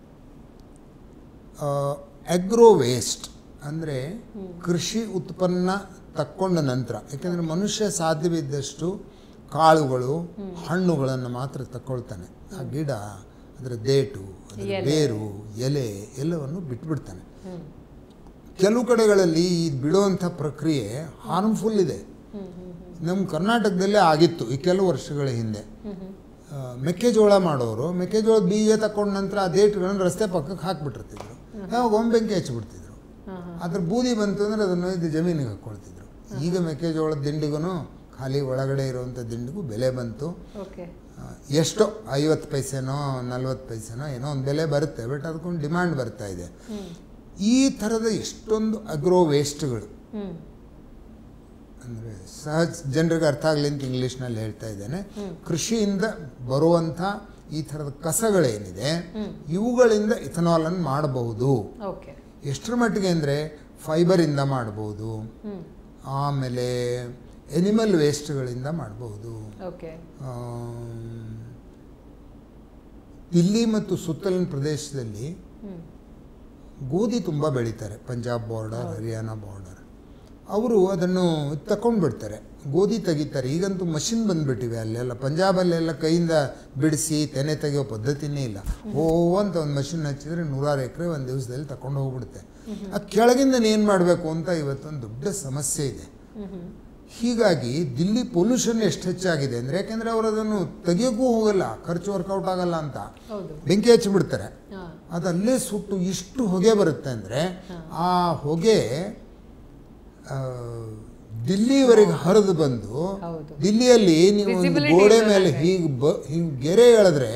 ಅಗ್ರೋ ವೇಸ್ಟ್ ಅಂದರೆ ಕೃಷಿ ಉತ್ಪನ್ನ ತಕ್ಕೊಂಡ ನಂತರ ಯಾಕೆಂದರೆ ಮನುಷ್ಯ ಸಾಧ್ಯವಿದ್ದಷ್ಟು ಕಾಳುಗಳು ಹಣ್ಣುಗಳನ್ನು ಮಾತ್ರ ತಕ್ಕೊಳ್ತಾನೆ ಆ ಗಿಡ ಅದರ ದೇಟು ಅದರ ಎಲೆ. ಬೇರು ಎಲೆ ಎಲ್ಲವನ್ನು ಬಿಟ್ಬಿಡ್ತಾನೆ ಹ್ಮ್ ಕೆಲವು ಕಡೆಗಳಲ್ಲಿ ಈ ಬಿಡುವಂಥ ಪ್ರಕ್ರಿಯೆ ಹಾರ್ಮ್ಫುಲ್ ಇದೆ ನಮ್ಮ ಕರ್ನಾಟಕದಲ್ಲೇ ಆಗಿತ್ತು ಈ ಕೆಲವು ವರ್ಷಗಳ ಹಿಂದೆ ಆ, ಮೆಕ್ಕೆಜೋಳ ಮಾಡೋರು ಮೆಕ್ಕೆಜೋಳದ ಬೀಜ ತಕೊಂಡ ನಂತರ ಆ ಡೇಟ್ಗಳನ್ನ ರಸ್ತೆ ಪಕ್ಕಕ್ಕೆ ಹಾಕ್ಬಿಟ್ಟಿರ್ತಿದ್ರು ಯಾವಾಗ ಒಮ್ಮೆ ಬೆಂಕಿ ಹಚ್ಚಿಬಿಡ್ತಿದ್ರು ಹಾಂ ಹಾಂ ಅದ್ರ ಬೂದಿ ಬಂತು ಅಂದರೆ ಅದನ್ನು ಇದು ಜಮೀನಿಗೆ ಹಾಕ್ಕೊಳ್ತಿದ್ರು ಈಗ ಮೆಕ್ಕೆಜೋಳದ ದಿಂಡಿಗೂ ಖಾಲಿ ಒಳಗಡೆ ಇರುವಂಥ ದಿಂಡಿಗೂ ಬೆಲೆ ಬಂತು ಓಕೆ ಆ, ಎಷ್ಟೋ ಐವತ್ತು ಪೈಸೆನೋ ನಲ್ವತ್ತು ಪೈಸೆನೋ ಏನೋ ಒಂದು ಬೆಲೆ ಬರುತ್ತೆ ಬಟ್ ಅದಕ್ಕೊಂದು ಡಿಮ್ಯಾಂಡ್ ಬರ್ತಾ ಇದೆ ಈ ಥರದ ಎಷ್ಟೊಂದು ಅಗ್ರೋ ವೇಸ್ಟ್ಗಳು ಹ್ಞೂ ಅಂದರೆ ಸಹಜ ಜನರಿಗೆ ಅರ್ಥ ಆಗಲಿ ಅಂತ ಇಂಗ್ಲೀಷ್ನಲ್ಲಿ ಹೇಳ್ತಾ ಇದ್ದೇನೆ ಕೃಷಿಯಿಂದ ಬರುವಂಥ ಈ ಥರದ ಕಸಗಳೇನಿದೆ ಇವುಗಳಿಂದ ಇಥನಾಲನ್ನು ಮಾಡಬಹುದು ಓಕೆ ಎಷ್ಟರ ಮಟ್ಟಿಗೆ ಅಂದರೆ ಫೈಬರಿಂದ ಮಾಡ್ಬೋದು ಹ್ಞೂ ಆಮೇಲೆ ಎನಿಮಲ್ ವೇಸ್ಟ್ಗಳಿಂದ ಮಾಡಬಹುದು ಓಕೆ ದಿಲ್ಲಿ ಮತ್ತು ಸುತ್ತಲಿನ ಪ್ರದೇಶದಲ್ಲಿ ಹ್ಞೂ ಗೋಧಿ ತುಂಬ ಬೆಳೀತಾರೆ ಪಂಜಾಬ್ ಬಾರ್ಡರ್ ಹರಿಯಾಣ ಬಾರ್ಡರ್ ಅವರು ಅದನ್ನು ತಗೊಂಡು ಬಿಡ್ತಾರೆ ಗೋಧಿ ತೆಗಿತಾರೆ ಈಗಂತೂ ಮಷಿನ್ ಬಂದುಬಿಟ್ಟಿವೆ ಅಲ್ಲೆಲ್ಲ ಪಂಜಾಬಲ್ಲೆಲ್ಲ ಕೈಯಿಂದ ಬಿಡಿಸಿ ತೆನೆ ತೆಗೆಯೋ ಪದ್ಧತಿನೇ ಇಲ್ಲ ಓ ಅಂತ ಒಂದು ಮಷಿನ್ ಹಚ್ಚಿದ್ರೆ ನೂರಾರು ಎಕರೆ ಒಂದು ದಿವಸದಲ್ಲಿ ತಗೊಂಡು ಹೋಗ್ಬಿಡುತ್ತೆ ಆ ಕೆಳಗಿಂದ ಏನು ಮಾಡಬೇಕು ಅಂತ ಇವತ್ತೊಂದು ದೊಡ್ಡ ಸಮಸ್ಯೆ ಇದೆ ಹ್ಞೂ ಹ್ಞೂ ಹೀಗಾಗಿ ದಿಲ್ಲಿ ಪೊಲ್ಯೂಷನ್ ಎಷ್ಟು ಹೆಚ್ಚಾಗಿದೆ ಅಂದರೆ ಯಾಕೆಂದರೆ ಅವರು ಅದನ್ನು ತೆಗಿಯೋಕ್ಕೂ ಹೋಗಲ್ಲ ಖರ್ಚು ವರ್ಕೌಟ್ ಆಗಲ್ಲ ಅಂತ ಹೌದು ಬೆಂಕಿ ಹಚ್ಚಿಬಿಡ್ತಾರೆ ಹಾಂ ಅದಲ್ಲೇ ಸುಟ್ಟು ಇಷ್ಟು ಹೊಗೆ ಬರುತ್ತೆ ಅಂದರೆ ಆ ಹೊಗೆ ಆ, ದಿಲ್ಲಿವರೆಗೆ ಹರಿದು ಬಂದು ಹೌದು. ದಿಲ್ಲಿಯಲ್ಲಿ ನೀವು ಒಂದು Visibility ಗೋಡೆ ಇರಲ್ಲ ಮೇಲೆ ಹಾಗೆ. ಹೀಗೆ ಬ ಹಿಂಗೆ ಗೆರೆ ಎಳೆದ್ರೆ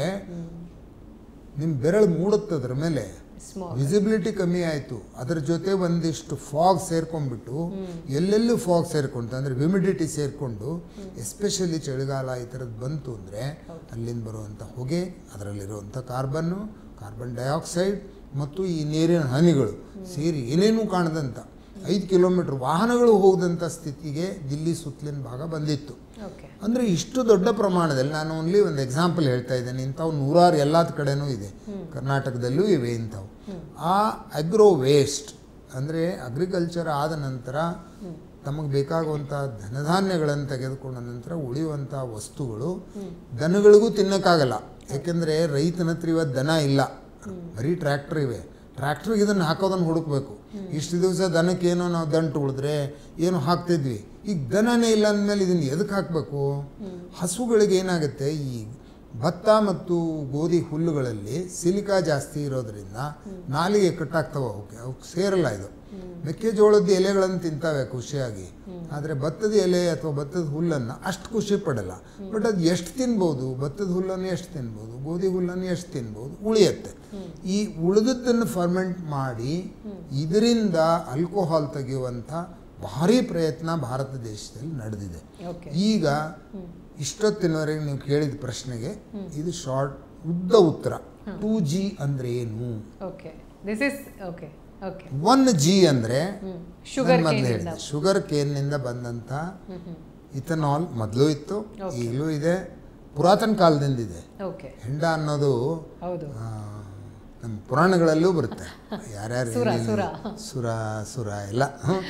ನಿಮ್ಮ ಬೆರಳು ಮೂಡುತ್ತೆ ಅದ್ರ ಮೇಲೆ ಸ್ಮಾಲ್ ವಿಸಿಬಿಲಿಟಿ ಕಮ್ಮಿ ಆಯಿತು ಅದರ ಜೊತೆ ಒಂದಿಷ್ಟು ಫಾಗ್ ಸೇರ್ಕೊಂಡ್ಬಿಟ್ಟು ಎಲ್ಲೆಲ್ಲೂ ಫಾಗ್ ಸೇರ್ಕೊಂತು ಅಂದರೆ ಹ್ಯೂಮಿಡಿಟಿ ಸೇರಿಕೊಂಡು ಎಸ್ಪೆಷಲಿ ಚಳಿಗಾಲ ಈ ಥರದ್ದು ಬಂತು ಅಂದರೆ ಅಲ್ಲಿಂದ ಬರುವಂಥ ಹೊಗೆ ಅದರಲ್ಲಿರುವಂಥ ಕಾರ್ಬನ್ನು ಕಾರ್ಬನ್ ಡೈಆಕ್ಸೈಡ್ ಮತ್ತು ಈ ನೀರಿನ ಹನಿಗಳು ಸೇರಿ ಏನೇನೂ ಕಾಣದಂಥ ಐದು ಕಿಲೋಮೀಟ್ರ್ ವಾಹನಗಳು ಹೋಗದಂಥ ಸ್ಥಿತಿಗೆ ದಿಲ್ಲಿ ಸುತ್ತಲಿನ ಭಾಗ ಬಂದಿತ್ತು ಓಕೆ ಅಂದರೆ ಇಷ್ಟು ದೊಡ್ಡ ಪ್ರಮಾಣದಲ್ಲಿ ನಾನು ಓನ್ಲಿ ಒಂದು ಎಕ್ಸಾಂಪಲ್ ಹೇಳ್ತಾ ಇದ್ದೇನೆ ಇಂಥವು ನೂರಾರು ಎಲ್ಲದ ಕಡೆನೂ ಇದೆ ಕರ್ನಾಟಕದಲ್ಲೂ ಇವೆ ಇಂಥವು ಆ ಅಗ್ರೋ ವೇಸ್ಟ್ ಅಂದರೆ ಅಗ್ರಿಕಲ್ಚರ್ ಆದ ನಂತರ ತಮಗೆ ಬೇಕಾಗುವಂಥ ಧನಧಾನ್ಯಗಳನ್ನು ತೆಗೆದುಕೊಂಡ ನಂತರ ಉಳಿಯುವಂಥ ವಸ್ತುಗಳು ದನಗಳಿಗೂ ತಿನ್ನೋಕ್ಕಾಗಲ್ಲ ಯಾಕೆಂದರೆ ರೈತನ ಹತ್ರ ಇವತ್ತು ದನ ಇಲ್ಲ ಬರೀ ಟ್ರ್ಯಾಕ್ಟರ್ ಇವೆ ಟ್ರ್ಯಾಕ್ಟ್ರಿಗೆ ಇದನ್ನು ಹಾಕೋದನ್ನು ಹುಡುಕ್ಬೇಕು ಇಷ್ಟು ದಿವಸ ದನಕ್ಕೆ ಏನೋ ನಾವು ದಂಟು ಉಳಿದ್ರೆ ಏನೋ ಹಾಕ್ತಿದ್ವಿ ಈಗ ದನನೇ ಇಲ್ಲ ಅಂದಮೇಲೆ ಇದನ್ನು ಎದಕ್ಕೆ ಹಾಕಬೇಕು ಹಸುಗಳಿಗೆ ಏನಾಗುತ್ತೆ ಈ ಭತ್ತ ಮತ್ತು ಗೋಧಿ ಹುಲ್ಲುಗಳಲ್ಲಿ ಸಿಲಿಕಾ ಜಾಸ್ತಿ ಇರೋದ್ರಿಂದ ನಾಲಿಗೆ ಕಟ್ಟಾಗ್ತವೆ ಅವಕ್ಕೆ ಅವಕ್ಕೆ ಸೇರಲ್ಲ ಇದು ಮೆಕ್ಕೆಜೋಳದ ಎಲೆಗಳನ್ನು ತಿಂತಾವೆ ಖುಷಿಯಾಗಿ ಆದರೆ ಭತ್ತದ ಎಲೆ ಅಥವಾ ಭತ್ತದ ಹುಲ್ಲನ್ನು ಅಷ್ಟು ಖುಷಿ ಪಡಲ್ಲ ಬಟ್ ಅದು ಎಷ್ಟು ತಿನ್ಬೋದು ಭತ್ತದ ಹುಲ್ಲನ್ನು ಎಷ್ಟು ತಿನ್ಬೋದು ಗೋಧಿ ಹುಲ್ಲನ್ನು ಎಷ್ಟು ತಿನ್ಬೋದು ಉಳಿಯುತ್ತೆ ಈ ಉಳಿದದ್ದನ್ನು ಫರ್ಮೆಂಟ್ ಮಾಡಿ ಇದರಿಂದ ಆಲ್ಕೋಹಾಲ್ ತೆಗೆಯುವಂಥ ಭಾರಿ ಪ್ರಯತ್ನ ಭಾರತ ದೇಶದಲ್ಲಿ ನಡೆದಿದೆ ಓಕೆ ಈಗ ಇಷ್ಟೊತ್ತಿನವರೆಗೆ ನೀವು ಕೇಳಿದ ಪ್ರಶ್ನೆಗೆ ಇದು ಶಾರ್ಟ್ ಉದ್ದ ಉತ್ತರ ಟೂ ಜಿ ಅಂದ್ರೆ ಏನು okay this is okay okay one G ಅಂದ್ರೆ ಹ್ಞೂ ಶುಗರ್ ಮೊದಲು ಕೇನಿಂದ ಹೇಳಿದೆ ಶುಗರ್ ಕೇನ್ನಿಂದ ಬಂದಂಥ ಹ್ಞೂ ಹ್ಞೂ ಇಥನಾಲ್ ಮೊದಲು ಇತ್ತು Okay. ಈಗಲೂ ಇದೆ ಪುರಾತನ ಕಾಲದಿಂದ ಇದೆ ಓಕೆ ಹೆಂಡ ಅನ್ನೋದು ಹೌದು ಆ, ನಮ್ಮ ಪುರಾಣಗಳಲ್ಲೂ ಬರುತ್ತೆ ಯಾರ್ಯಾರು ಸುರ, ಏನೇನು- ಸುರ. ಸುರ ಸುರ ಎಲ್ಲ ಹ್ಮ್.